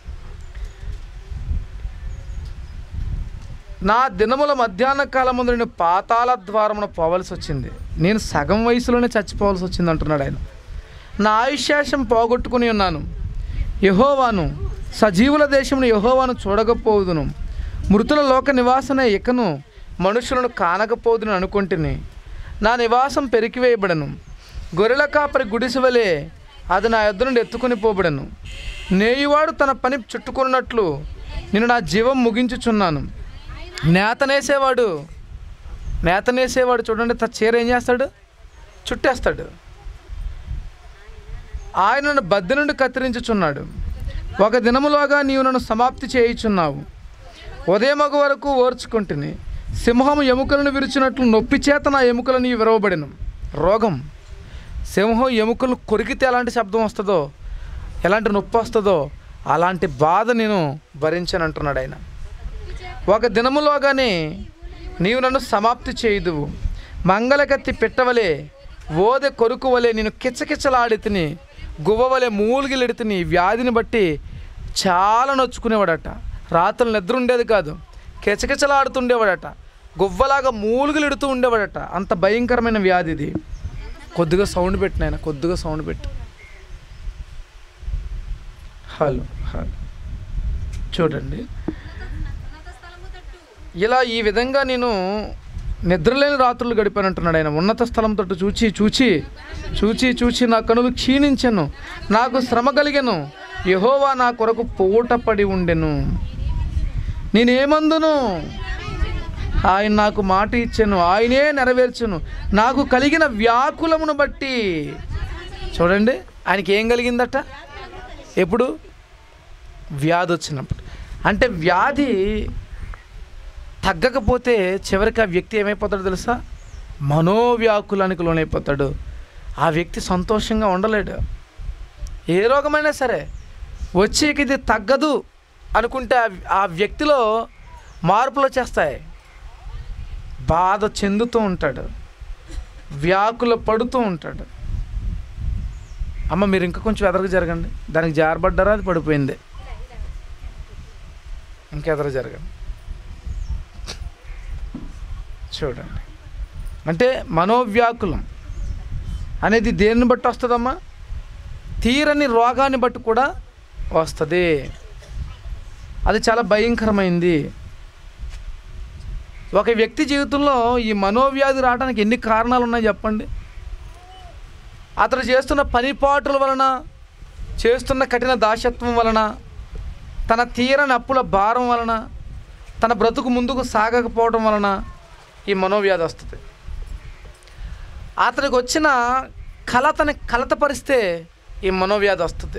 నా దినముల మధ్యాహ్న కాలం ముందు నేను పాతాల ద్వారమున పోవలసి వచ్చింది నేను సగం వయసులోనే చచ్చిపోవలసి వచ్చింది అంటున్నాడు ఆయన నా ఆయుష్యాశం పోగొట్టుకుని ఉన్నాను యహోవాను సజీవుల దేశమును యహోవాను చూడకపోదును మృతుల లోక నివాసన ఇకను మనుషులను కానకపోదును అనుకుంటుని నా నివాసం పెరికివేయబడను గొర్రెల కాపరి గుడిసెవలే అది నా యొద్ద నుండి ఎత్తుకొని పోబడను నేయువాడు తన పని చుట్టుకున్నట్లు నేను నా జీవం ముగించుచున్నాను నేతనేసేవాడు నేతనేసేవాడు చూడండి తన చీర ఏం చేస్తాడు చుట్టేస్తాడు ఆయన నన్ను బద్దె నుండి కత్తిరించుచున్నాడు ఒక దినములోగా నీవు నన్ను సమాప్తి చేయుచున్నావు ఉదయమగు వరకు ఓర్చుకుంటుని సింహం ఎముకలను విరిచినట్లు నొప్పి చేత నా ఎముకలని విరవబడిను రోగం సింహం ఎముకలు కొరికితే ఎలాంటి శబ్దం వస్తుందో ఎలాంటి నొప్పి వస్తుందో అలాంటి బాధ నేను భరించాను అంటున్నాడు ఆయన ఒక దినములోగానే నీవు నన్ను సమాప్తి చేయుదువు మంగళకత్తి పెట్టవలే ఓదె కొరుకు వలె నేను కిచ్చకిచ్చలాడి తిని గువ్వవలే మూలిగిలెడి తిని వ్యాధిని బట్టి చాలా నొచ్చుకునేవాడట రాత్రులు నిద్ర ఉండేది కాదు కిచకిచలాడుతుండేవాడట గువ్వలాగా మూలుగులెడుతూ ఉండేవాడట అంత భయంకరమైన వ్యాధి ఇది కొద్దిగా సౌండ్ పెట్టిన ఆయన కొద్దిగా సౌండ్ పెట్టు హలో హలో చూడండి ఇలా ఈ విధంగా నేను నిద్రలేని రాత్రులు గడిపానంటున్నాడు ఆయన ఉన్నత స్థలం తట్టు చూచి చూచి చూచి చూచి నా కనులు క్షీణించెను నాకు శ్రమ కలిగెను యహోవా నా కొరకు పూట పడి ఉండెను నేనేమందును ఆయన నాకు మాట ఇచ్చాను ఆయనే నెరవేర్చును నాకు కలిగిన వ్యాకులమును బట్టి చూడండి ఆయనకి ఏం కలిగిందట ఎప్పుడు వ్యాధి వచ్చినప్పుడు అంటే వ్యాధి తగ్గకపోతే చివరికి ఆ వ్యక్తి ఏమైపోతాడో తెలుసా మనోవ్యాకులానికి లోనైపోతాడు ఆ వ్యక్తి సంతోషంగా ఉండలేడు ఏ రోగమైనా సరే వచ్చి ఇక ఇది తగ్గదు అనుకుంటే ఆ- ఆ వ్యక్తిలో మార్పులు వచ్చేస్తాయి బాధ చెందుతూ ఉంటాడు వ్యాకుల పడుతూ ఉంటాడు అమ్మ మీరు ఇంకా కొంచెం ఎదరకు జరగండి దానికి జారబడ్డారా అది పడిపోయింది ఇంకెదర జరగండి చూడండి అంటే మనోవ్యాకులం అనేది దేనిని బట్టి వస్తుందమ్మా తీరని రోగాన్ని బట్టి కూడా వస్తుంది అది చాలా భయంకరమైంది ఒక వ్యక్తి జీవితంలో ఈ మనోవ్యాధి రావడానికి ఎన్ని కారణాలు ఉన్నాయి చెప్పండి అతను చేస్తున్న పనిపాటుల వలన చేస్తున్న కఠిన దాసత్వం వలన తన తీరని అప్పుల భారం వలన తన బ్రతుకు ముందుకు సాగకపోవడం వలన ఈ మనోవ్యాధి వస్తుంది అతనికి వచ్చిన కలతని కలతపరిస్తే ఈ మనోవ్యాధి వస్తుంది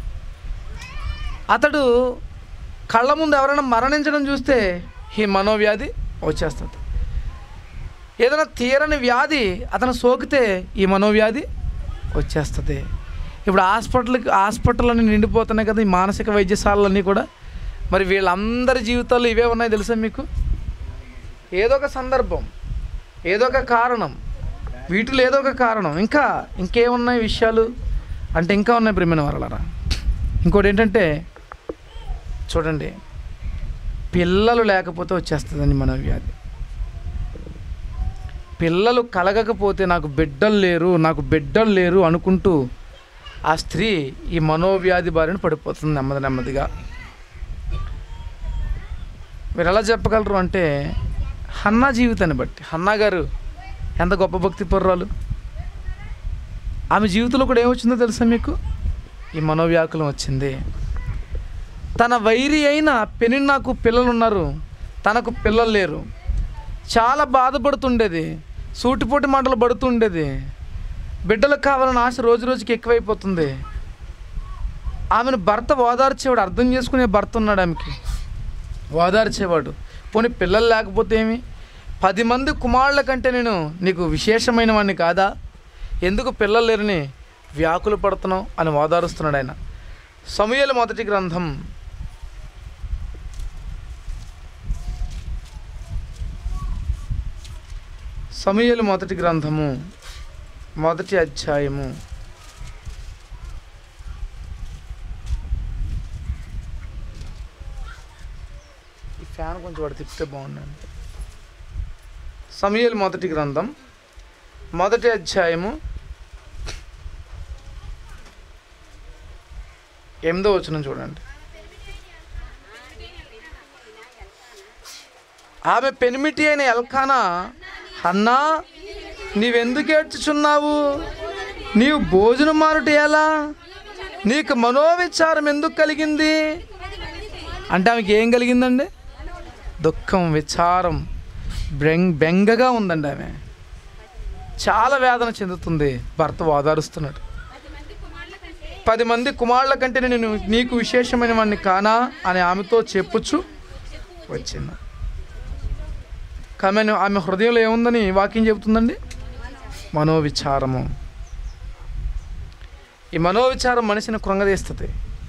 అతడు కళ్ళ ముందు ఎవరైనా మరణించడం చూస్తే ఈ మనోవ్యాధి వచ్చేస్తుంది ఏదైనా తీరని వ్యాధి అతను సోకితే ఈ మనోవ్యాధి వచ్చేస్తుంది ఇప్పుడు హాస్పిటల్కి హాస్పిటల్ నిండిపోతున్నాయి కదా ఈ మానసిక వైద్యశాలలన్నీ కూడా మరి వీళ్ళందరి జీవితాల్లో ఇవే ఉన్నాయి తెలుసా మీకు ఏదో ఒక సందర్భం ఏదో ఒక కారణం వీటిలో ఏదో ఒక కారణం ఇంకా ఇంకేమున్నాయి విషయాలు అంటే ఇంకా ఉన్నాయి ప్రేమైన వరలరా ఇంకోటి ఏంటంటే చూడండి పిల్లలు లేకపోతే వచ్చేస్తుందండి మన వ్యాధి పిల్లలు కలగకపోతే నాకు బిడ్డలు లేరు నాకు బిడ్డలు లేరు అనుకుంటూ ఆ స్త్రీ ఈ మనోవ్యాధి బారిన పడిపోతుంది నెమ్మది నెమ్మదిగా మీరు ఎలా చెప్పగలరు అంటే హన్నా జీవితాన్ని బట్టి హన్నా గారు ఎంత గొప్ప భక్తి పర్రాలు ఆమె జీవితంలో కూడా ఏమొచ్చిందో తెలుసా మీకు ఈ మనోవ్యాకులం వచ్చింది తన వైరి అయిన పెని నాకు పిల్లలు ఉన్నారు తనకు పిల్లలు లేరు చాలా బాధపడుతుండేది సూటిపోటి మాటలు పడుతుండేది బిడ్డలకు కావాలని ఆశ రోజు రోజుకి ఎక్కువైపోతుంది ఆమెను భర్త ఓదార్చేవాడు అర్థం చేసుకునే భర్త ఉన్నాడు ఆమెకి ఓదార్చేవాడు పోనీ పిల్లలు లేకపోతే ఏమి పది మంది కుమారుల కంటే నేను నీకు విశేషమైన వాడిని కాదా ఎందుకు పిల్లలు లేరని వ్యాకులు పడుతున్నావు అని ఓదారుస్తున్నాడు ఆయన సమూయేలు మొదటి గ్రంథం సమూయేలు మొదటి గ్రంథము మొదటి అధ్యాయము ఈ ఫ్యాన్ కొంచెం వాడు తిప్పితే బాగుండండి సమూయేలు మొదటి గ్రంథం మొదటి అధ్యాయము ఎనిమిదో వచనం చూడండి ఆమె పెనిమిటి అయిన ఎల్కానా అన్నా నీవెందుకు ఏడ్చుచున్నావు నీవు భోజనం మారుట ఎలా నీకు మనోవిచారం ఎందుకు కలిగింది అంటే ఆమెకి ఏం కలిగిందండి దుఃఖం విచారం బెంగ్ బెంగగా ఉందండి ఆమె చాలా వేదన చెందుతుంది భర్త ఓదారుస్తున్నాడు పది మంది కుమారుల కంటే నేను నీకు విశేషమైన వాడిని కానా అని ఆమెతో చెప్పుచ్చు వచ్చింది కానీ ఆమె హృదయంలో ఏముందని వాక్యం చెబుతుందండి మనోవిచారము ఈ మనోవిచారం మనిషిని కృంగదీస్తుంది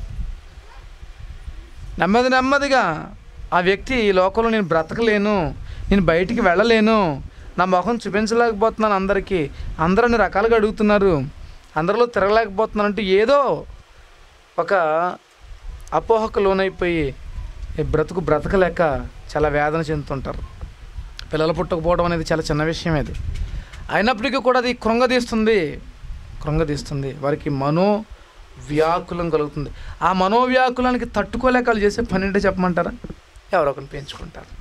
నెమ్మది నెమ్మదిగా ఆ వ్యక్తి ఈ లోకంలో నేను బ్రతకలేను నేను బయటికి వెళ్ళలేను నా ముఖం చూపించలేకపోతున్నాను అందరికీ అందరూ అన్ని రకాలుగా అడుగుతున్నారు అందరిలో తిరగలేకపోతున్నాను అంటూ ఏదో ఒక అపోహకు లోనైపోయి ఈ బ్రతుకు బ్రతకలేక చాలా వేదన చెందుతుంటారు పిల్లలు పుట్టకపోవడం అనేది చాలా చిన్న విషయం అది అయినప్పటికీ కూడా అది కృంగదీస్తుంది కృంగదీస్తుంది వారికి మనో వ్యాకులం కలుగుతుంది ఆ మనోవ్యాకులానికి తట్టుకోలేక వాళ్ళు చేసే పని ఏంటో చెప్పమంటారా ఎవరో ఒకరు పెంచుకుంటారు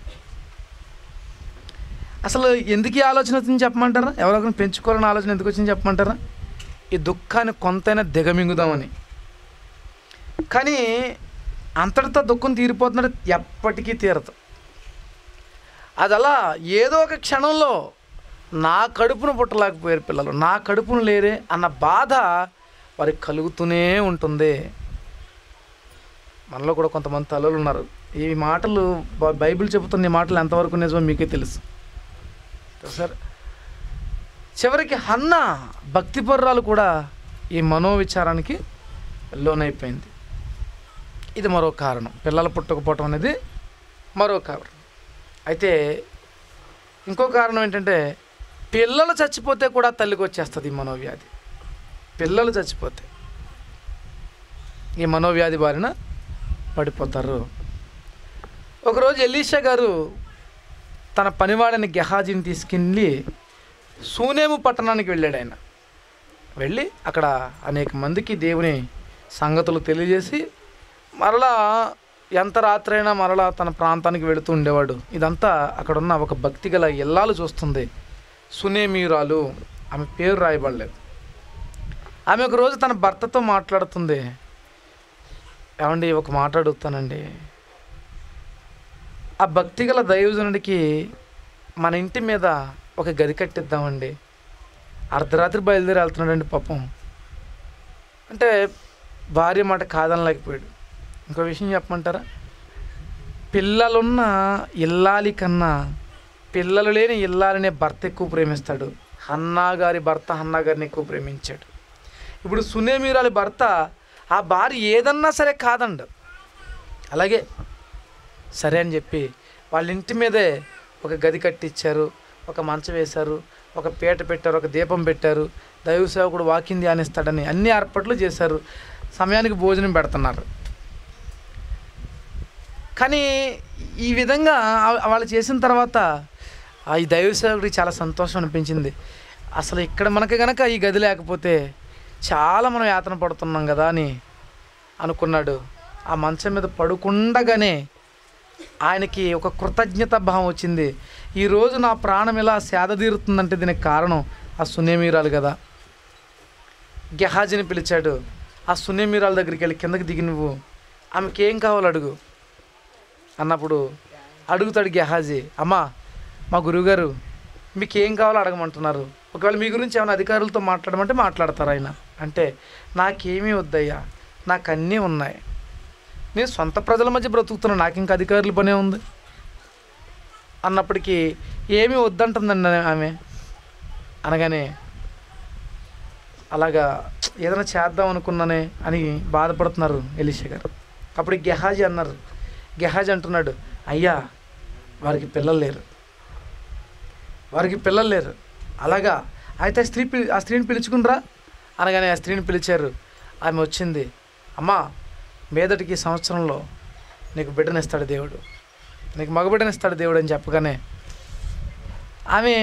అసలు ఎందుకు ఈ ఆలోచన వచ్చింది చెప్పమంటారా ఎవరో ఒకరిని పెంచుకోవాలని ఆలోచన ఎందుకు వచ్చింది చెప్పమంటారా ఈ దుఃఖాన్ని కొంతైనా దిగమింగుదామని కానీ అంతటితో దుఃఖం తీరిపోతున్నట్టు ఎప్పటికీ తీరదు అది అలా ఏదో ఒక క్షణంలో నా కడుపును పుట్టలేకపోయారు పిల్లలు నా కడుపును లేరే అన్న బాధ వారికి కలుగుతూనే ఉంటుంది మనలో కూడా కొంతమంది తల్లులు ఉన్నారు ఈ మాటలు బ- బైబిల్ చెబుతున్న ఈ మాటలు ఎంతవరకు నిజమో మీకే తెలుసు సార్ చివరికి హన్న భక్తిపర్రాలు కూడా ఈ మనోవిచారానికి లోనైపోయింది ఇది మరో కారణం పిల్లలు పుట్టకపోవటం అనేది మరో కారణం అయితే ఇంకో కారణం ఏంటంటే పిల్లలు చచ్చిపోతే కూడా తల్లికి వచ్చేస్తుంది ఈ మనోవ్యాధి పిల్లలు చచ్చిపోతే ఈ మనోవ్యాధి బారిన పడిపోతారు ఒకరోజు ఎలీషా గారు తన పనివాడని గెహాజీని తీసుకెళ్ళి సూనేము పట్టణానికి వెళ్ళాడు ఆయన వెళ్ళి అక్కడ అనేక మందికి దేవుని సంగతులు తెలియజేసి మరలా ఎంత రాత్రైనా మరలా తన ప్రాంతానికి వెళుతూ ఉండేవాడు ఇదంతా అక్కడ ఉన్న ఒక భక్తి గల ఇల్లాలు చూస్తుంది సునేమీయురాలు ఆమె పేరు రాయబడలేదు ఆమె ఒక రోజు తన భర్తతో మాట్లాడుతుంది ఏమండి ఒక మాట అడుగుతానండి ఆ భక్తి గల దైవజనుడికి మన ఇంటి మీద ఒక గది కట్టిద్దామండి అర్ధరాత్రి బయలుదేరి వెళ్తున్నాడండి పాపం అంటే భార్య మాట కాదనలేకపోయాడు ఇంకో విషయం చెప్పమంటారా పిల్లలున్న ఇల్లాలి కన్నా పిల్లలు లేని ఇల్లాలనే భర్త ఎక్కువ ప్రేమిస్తాడు హన్నా గారి భర్త హన్నా గారిని ఎక్కువ ప్రేమించాడు ఇప్పుడు సునేమీరాలి భర్త ఆ భార్య ఏదన్నా సరే కాదండు అలాగే సరే అని చెప్పి వాళ్ళ ఇంటి మీదే ఒక గది కట్టించారు ఒక మంచం వేశారు ఒక పీట పెట్టారు ఒక దీపం పెట్టారు దైవ సేవకుడు వాకింగ్ ధ్యానిస్తాడని అన్ని ఏర్పాట్లు చేశారు సమయానికి భోజనం పెడుతున్నారు కానీ ఈ విధంగా ఆ- వాళ్ళు చేసిన తర్వాత ఆ ఈ దైవ సేవకుడికి చాలా సంతోషం అనిపించింది అసలు ఇక్కడ మనకి గనక ఈ గది లేకపోతే చాలా మనం యాతన పడుతున్నాం కదా అని అనుకున్నాడు ఆ మంచం మీద పడుకుండగానే ఆయనకి ఒక కృతజ్ఞత భావం వచ్చింది ఈరోజు నా ప్రాణం ఇలా సేద తీరుతుందంటే దీనికి కారణం ఆ సునేమీరాలు కదా గెహాజీని పిలిచాడు ఆ సునేమీరాల దగ్గరికి వెళ్ళి కిందకి దిగి నువ్వు ఆమెకి ఏం కావాలో అడుగు అన్నప్పుడు అడుగుతాడు గెహాజీ అమ్మా మా గురువుగారు మీకు ఏం కావాలో అడగమంటున్నారు ఒకవేళ మీ గురించి ఏమైనా అధికారులతో మాట్లాడమంటే మాట్లాడతారు ఆయన అంటే నాకేమీ వద్దయ్యా నాకు అన్నీ ఉన్నాయి నేను సొంత ప్రజల మధ్య బ్రతుకుతున్నా నాకు ఇంకా అధికారుల పనే ఉంది అన్నప్పటికీ ఏమీ వద్దంటుందండి ఆమె అనగానే అలాగా ఏదైనా చేద్దాం అనుకున్నానే అని బాధపడుతున్నారు ఎలీషా గారు అప్పుడు గెహాజీ అన్నారు గెహాజీ అంటున్నాడు అయ్యా వారికి పిల్లలు లేరు వారికి పిల్లలు లేరు అలాగా అయితే ఆ స్త్రీ పిలి ఆ స్త్రీని పిలుచుకునిరా అనగానే ఆ స్త్రీని పిలిచారు ఆమె వచ్చింది అమ్మా మీదటికి ఈ సంవత్సరంలో నీకు బిడ్డనిస్తాడు దేవుడు నీకు మగబిడ్డనిస్తాడు దేవుడు అని చెప్పగానే ఆమె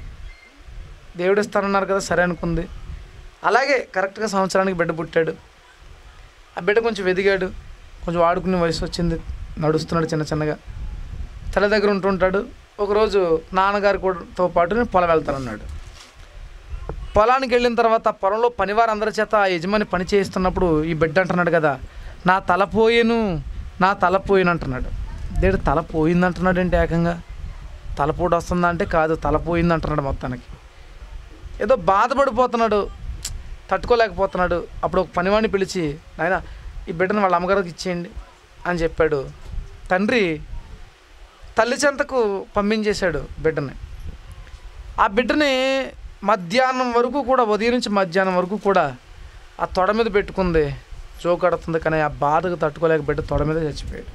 దేవుడు ఇస్తానన్నారు కదా సరే అనుకుంది అలాగే కరెక్ట్గా సంవత్సరానికి బిడ్డ పుట్టాడు ఆ బిడ్డ కొంచెం ఎదిగాడు కొంచెం ఆడుకునే వయసు వచ్చింది నడుస్తున్నాడు చిన్న చిన్నగా తల్లి దగ్గర ఉంటుంటాడు ఒకరోజు నాన్నగారు కూడాతో పాటు నేను పొలం వెళ్తానన్నాడు పొలానికి వెళ్ళిన తర్వాత ఆ పొలంలో పనివారందరి చేత ఆ యజమాని పని చేయిస్తున్నప్పుడు ఈ బిడ్డ అంటున్నాడు కదా నా తల పోయేను నా తల పోయిను అంటున్నాడు దేడు తల పోయింది అంటున్నాడు ఏంటి ఏకంగా తలపోటు వస్తుందా అంటే కాదు తల పోయింది అంటున్నాడు మొత్తానికి ఏదో బాధపడిపోతున్నాడు తట్టుకోలేకపోతున్నాడు అప్పుడు ఒక పనివాడిని పిలిచి నాయన ఈ బిడ్డను వాళ్ళ అమ్మగారికి ఇచ్చేయండి అని చెప్పాడు తండ్రి తల్లి చెంతకు పంపించేశాడు బిడ్డని ఆ బిడ్డని మధ్యాహ్నం వరకు కూడా ఉదయం నుంచి మధ్యాహ్నం వరకు కూడా ఆ తొడ మీద పెట్టుకుంది జోకడుతుంది కానీ ఆ బాధకు తట్టుకోలేక బిడ్డ తొడ మీద చచ్చిపోయాడు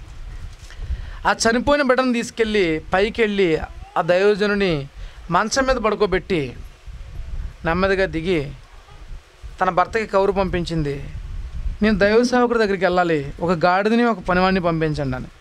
ఆ చనిపోయిన బిడ్డను తీసుకెళ్ళి పైకి వెళ్ళి ఆ దైవజనుని మంచం మీద పడుకోబెట్టి నెమ్మదిగా దిగి తన భర్తకి కౌరు పంపించింది నేను దైవ సేవకుడి దగ్గరికి వెళ్ళాలి ఒక గాడిదని ఒక పనివాడిని పంపించండి అని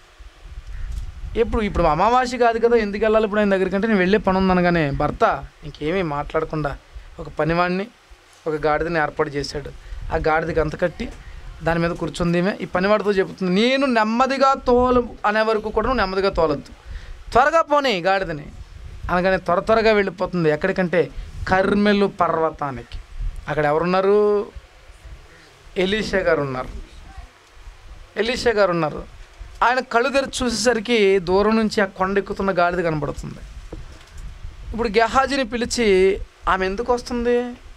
ఇప్పుడు ఇప్పుడు అమావాస్య కాదు కదా ఎందుకు వెళ్ళాలి ఇప్పుడు ఆయన దగ్గరికి అంటే నేను వెళ్ళే పని ఉందనగానే భర్త ఇంకేమీ మాట్లాడకుండా ఒక పనివాడిని ఒక గాడిదని ఏర్పాటు చేశాడు ఆ గాడిదకి అంత కట్టి దాని మీద కూర్చుంది ఈమె ఈ పనివాడితో చెబుతుంది నేను నెమ్మదిగా తోలు అనే వరకు కూడా నువ్వు నెమ్మదిగా తోలొద్దు త్వరగా పోనీ గాడిదని అనగానే త్వర త్వరగా వెళ్ళిపోతుంది ఎక్కడికంటే కర్మెలు పర్వతానికి అక్కడ ఎవరున్నారు ఎలీషా గారు ఉన్నారు ఎలీషా గారు ఉన్నారు ఆయన కళ్ళు తెరిచి చూసేసరికి దూరం నుంచి ఆ కొండ ఎక్కుతున్న గాడిద కనబడుతుంది ఇప్పుడు గెహాజీని పిలిచి ఆమె ఎందుకు వస్తుంది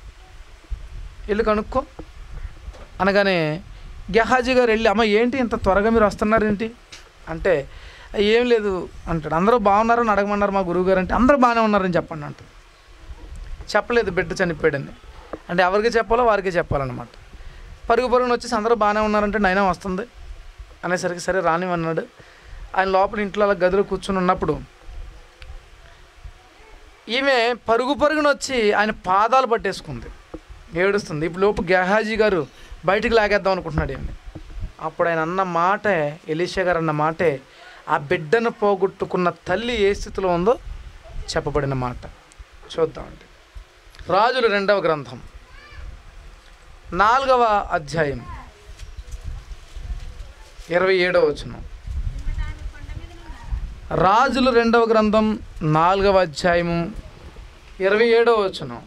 వెళ్ళి కనుక్కో అనగానే గెహాజీ గారు వెళ్ళి అమ్మ ఏంటి ఇంత త్వరగా మీరు వస్తున్నారేంటి అంటే ఏం లేదు అంటాడు అందరూ బాగున్నారని అడగమన్నారు మా గురువు గారు అంటే అందరూ బాగానే ఉన్నారని చెప్పండి అంటాడు చెప్పలేదు బిడ్డ చనిపోయాడని అంటే ఎవరికి చెప్పాలో వారికి చెప్పాలన్నమాట పరుగు పరుగున వచ్చేసి అందరూ బాగానే ఉన్నారంటే నైనా వస్తుంది అనేసరికి సరే రానివన్నాడు ఆయన లోపల ఇంట్లో అలా గదిలో కూర్చుని ఉన్నప్పుడు ఈమె పరుగు పరుగున వచ్చి ఆయన పాదాలు పట్టేసుకుంది ఏడుస్తుంది ఇప్పుడు లోపు గెహాజీ గారు బయటికి లాగేద్దాం అనుకుంటున్నాడు ఈమె అప్పుడు ఆయన అన్న మాటే ఎలీషా గారు అన్న మాటే ఆ బిడ్డను పోగొట్టుకున్న తల్లి ఏ స్థితిలో ఉందో చెప్పబడిన మాట చూద్దామండి రాజులు రెండవ గ్రంథం నాలుగవ అధ్యాయం ఇరవై ఏడవ వచనం రాజులు రెండవ గ్రంథం నాలుగవ అధ్యాయము ఇరవై ఏడవ వచనం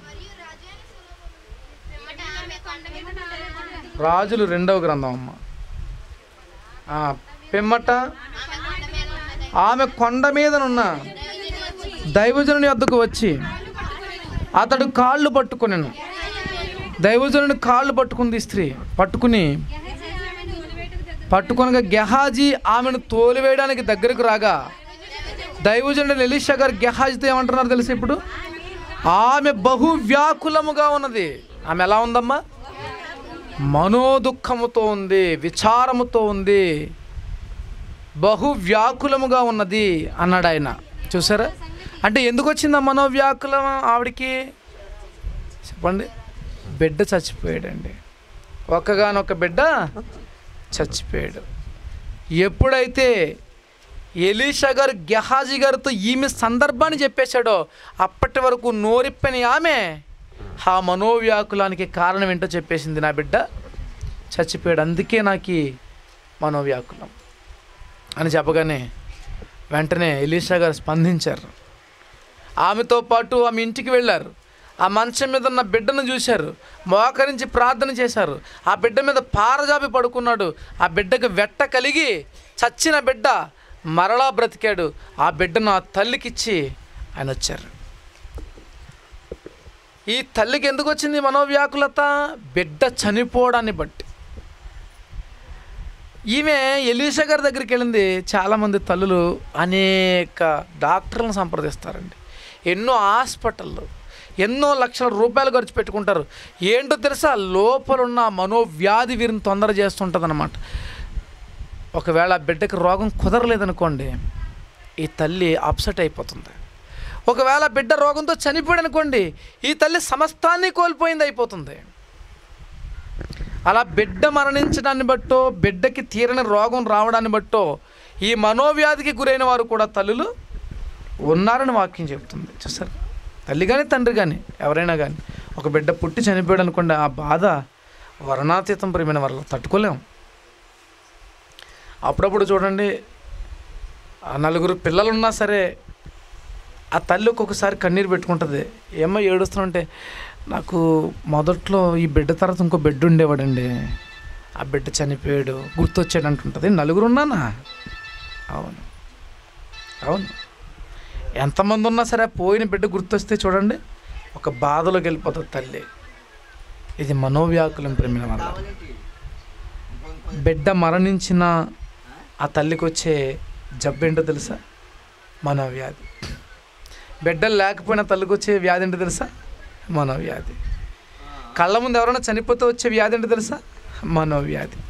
రాజులు రెండవ గ్రంథం అమ్మ ఆ, పిమ్మట ఆమె కొండ మీదనున్న దైవజనుని వద్దకు వచ్చి అతడు కాళ్ళు పట్టుకొనెను దైవజనుని కాళ్ళు పట్టుకుంది ఈ స్త్రీ పట్టుకుని పట్టుకొనగా గెహాజీ ఆమెను తోలివేయడానికి దగ్గరకు రాగా దైవజనుడు ఎలీషా గారు గెహాజీతో ఏమంటున్నారు తెలుసు ఇప్పుడు ఆమె బహు వ్యాకులముగా ఉన్నది ఆమె ఎలా ఉందమ్మా మనోదుఖముతో ఉంది విచారముతో ఉంది బహు వ్యాకులముగా ఉన్నది అన్నాడు ఆయన చూసారా అంటే ఎందుకు వచ్చింది ఆ మనోవ్యాకులం ఆవిడికి చెప్పండి బిడ్డ చచ్చిపోయాడండి ఒక్కగానొక్క బిడ్డ చచ్చిపోయాడు ఎప్పుడైతే ఎలీషా గారు గెహాజీ గారితో ఈమె సందర్భాన్ని చెప్పేశాడో అప్పటి వరకు నోరిప్పని ఆమె ఆ మనోవ్యాకులానికి కారణం ఏంటో చెప్పేసింది నా బిడ్డ చచ్చిపోయాడు అందుకే నాకు ఈ మనోవ్యాకులం అని చెప్పగానే వెంటనే ఎలీషా గారు స్పందించారు ఆమెతో పాటు ఆమె ఇంటికి వెళ్ళారు ఆ మంచం మీద ఉన్న బిడ్డను చూశారు మోకరించి ప్రార్థన చేశారు ఆ బిడ్డ మీద పారజాపి పడుకున్నాడు ఆ బిడ్డకు వెట్ట కలిగి చచ్చిన బిడ్డ మరలా బ్రతికాడు ఆ బిడ్డను ఆ తల్లికిచ్చి ఆయన వచ్చారు ఈ తల్లికి ఎందుకు వచ్చింది మనోవ్యాకులత బిడ్డ చనిపోవడాన్ని బట్టి ఈమె ఎలీషా గారి దగ్గరికి వెళ్ళింది చాలామంది తల్లులు అనేక డాక్టర్లను సంప్రదిస్తారండి ఎన్నో హాస్పిటళ్ళు ఎన్నో లక్షల రూపాయలు ఖర్చు పెట్టుకుంటారు ఏంటో తెలుసా లోపల ఉన్న మనోవ్యాధి వీరిని తొందర చేస్తుంటుంది ఒకవేళ ఆ బిడ్డకి రోగం కుదరలేదనుకోండి ఈ తల్లి అప్సెట్ అయిపోతుంది ఒకవేళ బిడ్డ రోగంతో చనిపోయాడు అనుకోండి ఈ తల్లి సమస్తాన్ని కోల్పోయింది అయిపోతుంది అలా బిడ్డ మరణించడాన్ని బట్టో బిడ్డకి తీరని రోగం రావడాన్ని బట్టో ఈ మనోవ్యాధికి గురైన వారు కూడా తల్లులు ఉన్నారని వాక్యం చెబుతుంది చూసారు తల్లి కానీ తండ్రి కానీ ఎవరైనా కానీ ఒక బిడ్డ పుట్టి చనిపోయాడు అనుకోండి ఆ బాధ వర్ణాతీతం ప్రియమైన వాళ్ళు తట్టుకోలేం అప్పుడప్పుడు చూడండి ఆ నలుగురు పిల్లలు ఉన్నా సరే ఆ తల్లి ఒక్కొక్కసారి కన్నీరు పెట్టుకుంటుంది ఏమో ఏడుస్తుంటే నాకు మొదట్లో ఈ బిడ్డ తర్వాత ఇంకో బిడ్డ ఉండేవాడండి ఆ బిడ్డ చనిపోయాడు గుర్తొచ్చాడు అంటుంటుంది నలుగురు ఉన్నానా అవును అవును ఎంతమంది ఉన్నా సరే ఆ పోయిన బిడ్డ గుర్తొస్తే చూడండి ఒక బాధలోకి వెళ్ళిపోతుంది తల్లి ఇది మనోవ్యాకులం ప్రేమిన వల్ల బిడ్డ మరణించిన ఆ తల్లికి వచ్చే జబ్బు ఏంటో తెలుసా మనోవ్యాధి బిడ్డలు లేకపోయినా తల్లికి వచ్చే వ్యాధి ఏంటో తెలుసా మనోవ్యాధి కళ్ళ ముందు ఎవరైనా చనిపోతే వచ్చే వ్యాధి ఏంటో తెలుసా మనోవ్యాధి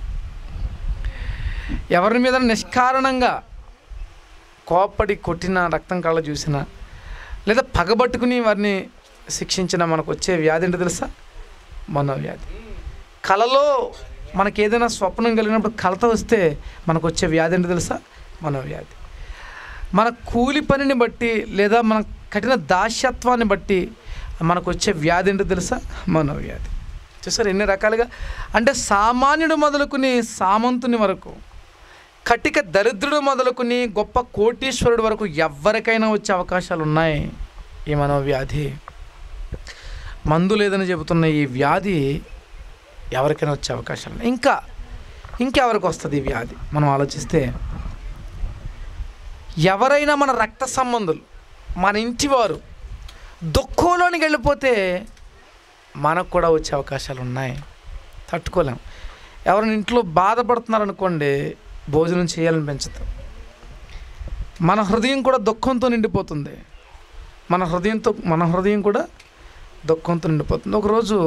ఎవరి మీద నిష్కారణంగా కోప్పడి కొట్టిన రక్తం కళ్ళ చూసినా లేదా పగబట్టుకుని వారిని శిక్షించిన మనకు వచ్చే వ్యాధి ఏంటో తెలుసా మనోవ్యాధి కళలో మనకి ఏదైనా స్వప్నం కలిగినప్పుడు కలత వస్తే మనకు వచ్చే వ్యాధి ఏంటో తెలుసా మనోవ్యాధి మన కూలి పనిని బట్టి లేదా మన కఠిన దాస్యత్వాన్ని బట్టి మనకు వచ్చే వ్యాధి ఏంటో తెలుసా మనోవ్యాధి చూసారు ఎన్ని రకాలుగా అంటే సామాన్యుడు మొదలుకుని సామంతుని వరకు కటిక దరిద్రుడు మొదలుకుని గొప్ప కోటీశ్వరుడు వరకు ఎవరికైనా వచ్చే అవకాశాలు ఉన్నాయి ఈ మనోవ్యాధి మందు లేదని చెబుతున్న ఈ వ్యాధి ఎవరికైనా వచ్చే అవకాశాలు ఉన్నాయి ఇంకా ఇంకెవరికి వస్తుంది ఈ వ్యాధి మనం ఆలోచిస్తే ఎవరైనా మన రక్త సంబంధులు మన ఇంటివారు దుఃఖంలోనికి వెళ్ళిపోతే మనకు కూడా వచ్చే అవకాశాలు ఉన్నాయి తట్టుకోలేం ఎవరైనా ఇంట్లో బాధపడుతున్నారనుకోండి భోజనం చేయాలని పెంచుతాం మన హృదయం కూడా దుఃఖంతో నిండిపోతుంది మన హృదయంతో మన హృదయం కూడా దుఃఖంతో నిండిపోతుంది ఒకరోజు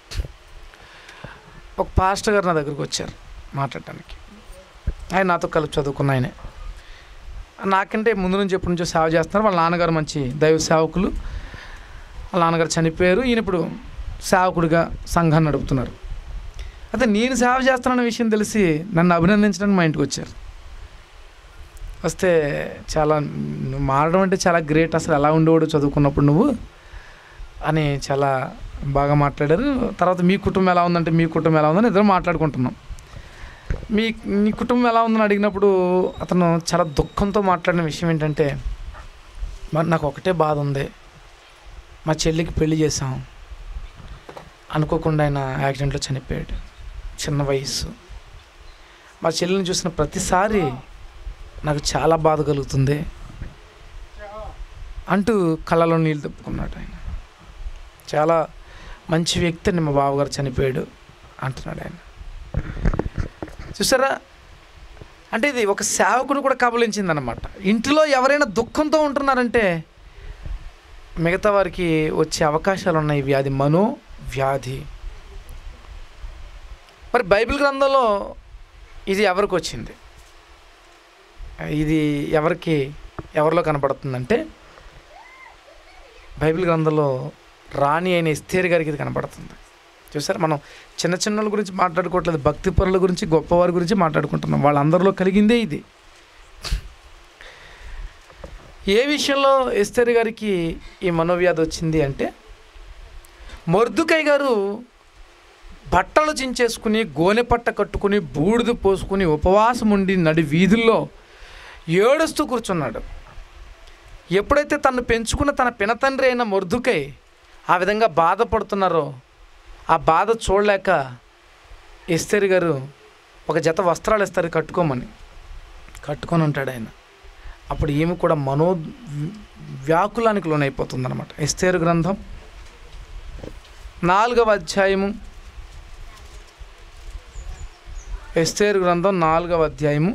ఒక పాస్టర్ గారు నా దగ్గరికి వచ్చారు మాట్లాడటానికి ఆయన నాతో కలిపి చదువుకున్న ఆయనే నాకంటే ముందు నుంచి ఎప్పటి నుంచో సేవ చేస్తున్నారు వాళ్ళ నాన్నగారు మంచి దైవ సేవకులు వాళ్ళ నాన్నగారు చనిపోయారు ఈయన ఇప్పుడు సేవకుడిగా సంఘాన్ని నడుపుతున్నారు అయితే నేను సేవ చేస్తానన్న విషయం తెలిసి నన్ను అభినందించడానికి మా ఇంటికి వచ్చారు వస్తే చాలా నువ్వు మారడం అంటే చాలా గ్రేట్ అసలు ఎలా ఉండేవాడు చదువుకున్నప్పుడు నువ్వు అని చాలా బాగా మాట్లాడారు తర్వాత మీ కుటుంబం ఎలా ఉందంటే మీ కుటుంబం ఎలా ఉందని ఇద్దరు మాట్లాడుకుంటున్నాం మీ మీ కుటుంబం ఎలా ఉందని అడిగినప్పుడు అతను చాలా దుఃఖంతో మాట్లాడిన విషయం ఏంటంటే మరి నాకు ఒకటే బాధ ఉంది మా చెల్లికి పెళ్లి చేసాం అనుకోకుండా ఆయన యాక్సిడెంట్లో చనిపోయాడు చిన్న వయసు మా చెల్లిని చూసిన ప్రతిసారి నాకు చాలా బాధ కలుగుతుంది అంటూ కళ్ళలో నీళ్ళు తిప్పుకున్నాడు ఆయన చాలా మంచి వ్యక్తి అండి మా బావగారు చనిపోయాడు అంటున్నాడు ఆయన చూసారా అంటే ఇది ఒక సేవకుడు కూడా కబలించిందనమాట ఇంటిలో ఎవరైనా దుఃఖంతో ఉంటున్నారంటే మిగతా వారికి వచ్చే అవకాశాలు ఉన్నాయి ఈ వ్యాధి మనో వ్యాధి మరి బైబిల్ గ్రంథంలో ఇది ఎవరికి వచ్చింది ఇది ఎవరికి ఎవరిలో కనపడుతుందంటే బైబిల్ గ్రంథంలో రాణి అయిన ఎస్తేర్ గారికి ఇది కనపడుతుంది చూసారా మనం చిన్న చిన్నల గురించి మాట్లాడుకోవట్లేదు భక్తి పరుల గురించి గొప్పవారి గురించి మాట్లాడుకుంటున్నాం వాళ్ళందరిలో కలిగిందే ఇది ఏ విషయంలో ఎస్తేరు గారికి ఈ మనోవ్యాధి వచ్చింది అంటే మొర్దుకై గారు బట్టలు చించేసుకుని గోనె పట్ట కట్టుకుని బూడిద పోసుకుని ఉపవాసం ఉండి నడి వీధుల్లో ఏడుస్తూ కూర్చున్నాడు ఎప్పుడైతే తను పెంచుకున్న తన పినతండ్రి అయిన మొర్దుకై ఆ విధంగా బాధపడుతున్నారో ఆ బాధ చూడలేక ఎస్తేరి గారు ఒక జత వస్త్రాలు ఇస్తారు కట్టుకోమని కట్టుకొని ఉంటాడు ఆయన అప్పుడు ఈమె కూడా మనో వ్యాకులానికి లోనైపోతుంది అనమాట ఎస్తేరు గ్రంథం నాలుగవ అధ్యాయము ఎస్తేరు గ్రంథం నాలుగవ అధ్యాయము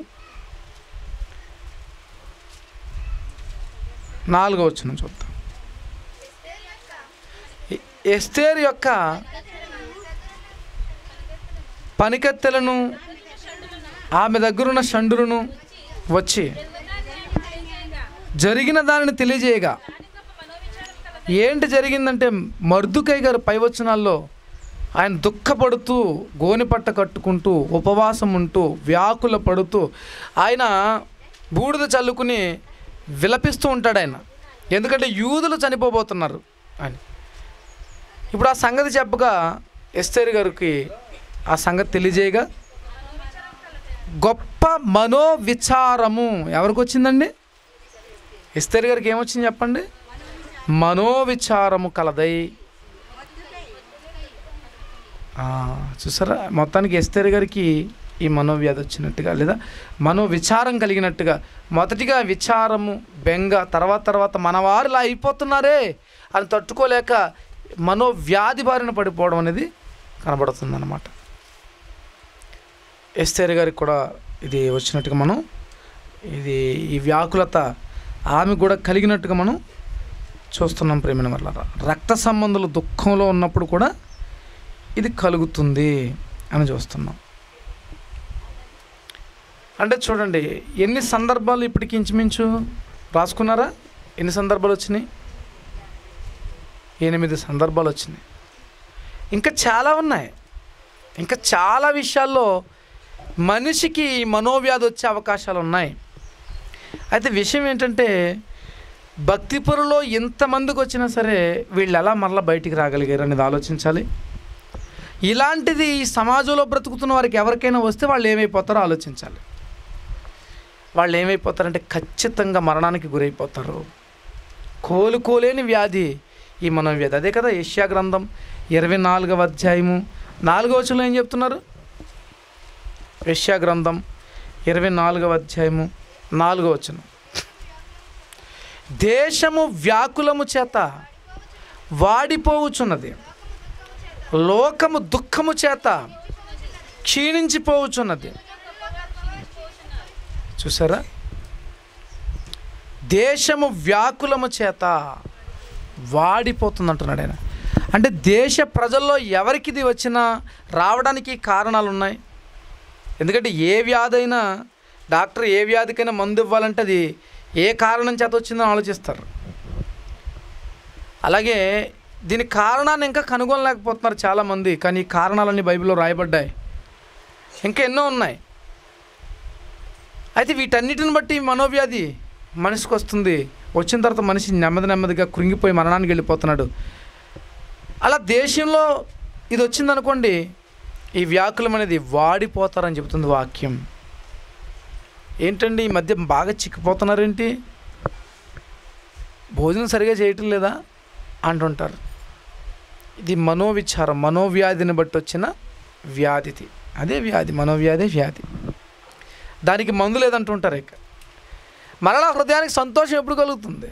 నాలుగవ వచ్చిన చూద్దాం ఎ- ఎస్తేరు యొక్క పనికత్తెలను ఆమె దగ్గరున్న షండులను వచ్చి జరిగిన దానిని తెలియజేయగా ఏంటి జరిగిందంటే మర్దుకై గారు పైవచనాల్లో ఆయన దుఃఖపడుతూ గోనెపట్ట కట్టుకుంటూ ఉపవాసం ఉంటూ వ్యాకుల పడుతూ ఆయన బూడిద చల్లుకుని విలపిస్తూ ఉంటాడు ఆయన ఎందుకంటే యూదులు చనిపోబోతున్నారు అని ఇప్పుడు ఆ సంగతి చెప్పగా ఎస్తేర్ గారికి ఆ సంగతి తెలియజేయగా గొప్ప మనోవిచారము ఎవరికి వచ్చిందండి ఎస్తేర్ గారికి ఏమొచ్చింది చెప్పండి మనోవిచారము కలదై ఆ, చూసారా మొత్తానికి ఎస్తేర్ గారికి ఈ మనోవ్యాధి వచ్చినట్టుగా లేదా మనో విచారం కలిగినట్టుగా మొదటిగా విచారము బెంగ తర్వాత తర్వాత మన వారు ఇలా అయిపోతున్నారే అని తట్టుకోలేక మనోవ్యాధి బారిన పడిపోవడం అనేది కనబడుతుంది అన్నమాట ఎస్తేర్ గారికి కూడా ఇది వచ్చినట్టుగా మనం ఇది ఈ వ్యాకులత ఆమె కూడా కలిగినట్టుగా మనం చూస్తున్నాం ప్రేమిన వల్ల రక్త సంబంధాలు దుఃఖంలో ఉన్నప్పుడు కూడా ఇది కలుగుతుంది అని చూస్తున్నాం అంటే చూడండి ఎన్ని సందర్భాలు ఇప్పటికి ఇంచుమించు రాసుకున్నారా ఎన్ని సందర్భాలు వచ్చినాయి ఎనిమిది సందర్భాలు వచ్చినాయి ఇంకా చాలా ఉన్నాయి ఇంకా చాలా విషయాల్లో మనిషికి మనోవ్యాధి వచ్చే అవకాశాలు ఉన్నాయి అయితే విషయం ఏంటంటే భక్తిపురలో ఇంతమందికి వచ్చినా సరే వీళ్ళు ఎలా మరలా బయటికి రాగలిగారు అనేది ఆలోచించాలి ఇలాంటిది ఈ సమాజంలో బ్రతుకుతున్న వారికి ఎవరికైనా వస్తే వాళ్ళు ఏమైపోతారో ఆలోచించాలి వాళ్ళు ఏమైపోతారంటే ఖచ్చితంగా మరణానికి గురైపోతారు కోలుకోలేని వ్యాధి ఈ మనోవ్యాధి అదే కదా ఏషియా గ్రంథం ఇరవై నాలుగవ అధ్యాయము నాలుగవ వచనంలో ఏం చెప్తున్నారు ఏషియా గ్రంథం ఇరవై నాలుగవ అధ్యాయము నాలుగవ వచనం దేశము వ్యాకులము చేత వాడిపోవుచున్నది లోకము దుఃఖము చేత క్షీణించిపోవుచున్నది చూసారా దేశము వ్యాకులము చేత వాడిపోతుంది అంటున్నాడు ఆయన అంటే దేశ ప్రజల్లో ఎవరికి ఇది వచ్చినా రావడానికి కారణాలు ఉన్నాయి ఎందుకంటే ఏ వ్యాధి అయినా డాక్టర్ ఏ వ్యాధికైనా మందు ఇవ్వాలంటే అది ఏ కారణం చేత వచ్చిందని ఆలోచిస్తారు అలాగే దీని కారణాన్ని ఇంకా కనుగొనలేకపోతున్నారు చాలామంది కానీ ఈ కారణాలన్నీ బైబిల్లో రాయబడ్డాయి ఇంకా ఎన్నో ఉన్నాయి అయితే వీటన్నిటిని బట్టి మనోవ్యాధి మనిషికి వస్తుంది వచ్చిన తర్వాత మనిషి నెమ్మది నెమ్మదిగా కృంగిపోయి మరణానికి వెళ్ళిపోతున్నాడు అలా దేశంలో ఇది వచ్చిందనుకోండి ఈ వ్యాకులం అనేది వాడిపోతారని చెబుతుంది వాక్యం ఏంటండి ఈ మధ్య బాగా చిక్కిపోతున్నారేంటి భోజనం సరిగా చేయటం లేదా అంటుంటారు ఇది మనోవిచారం మనోవ్యాధిని బట్టి వచ్చిన వ్యాధిది అదే వ్యాధి మనోవ్యాధి వ్యాధి దానికి మందు లేదంటుంటారు ఇక మరలా హృదయానికి సంతోషం ఎప్పుడు కలుగుతుంది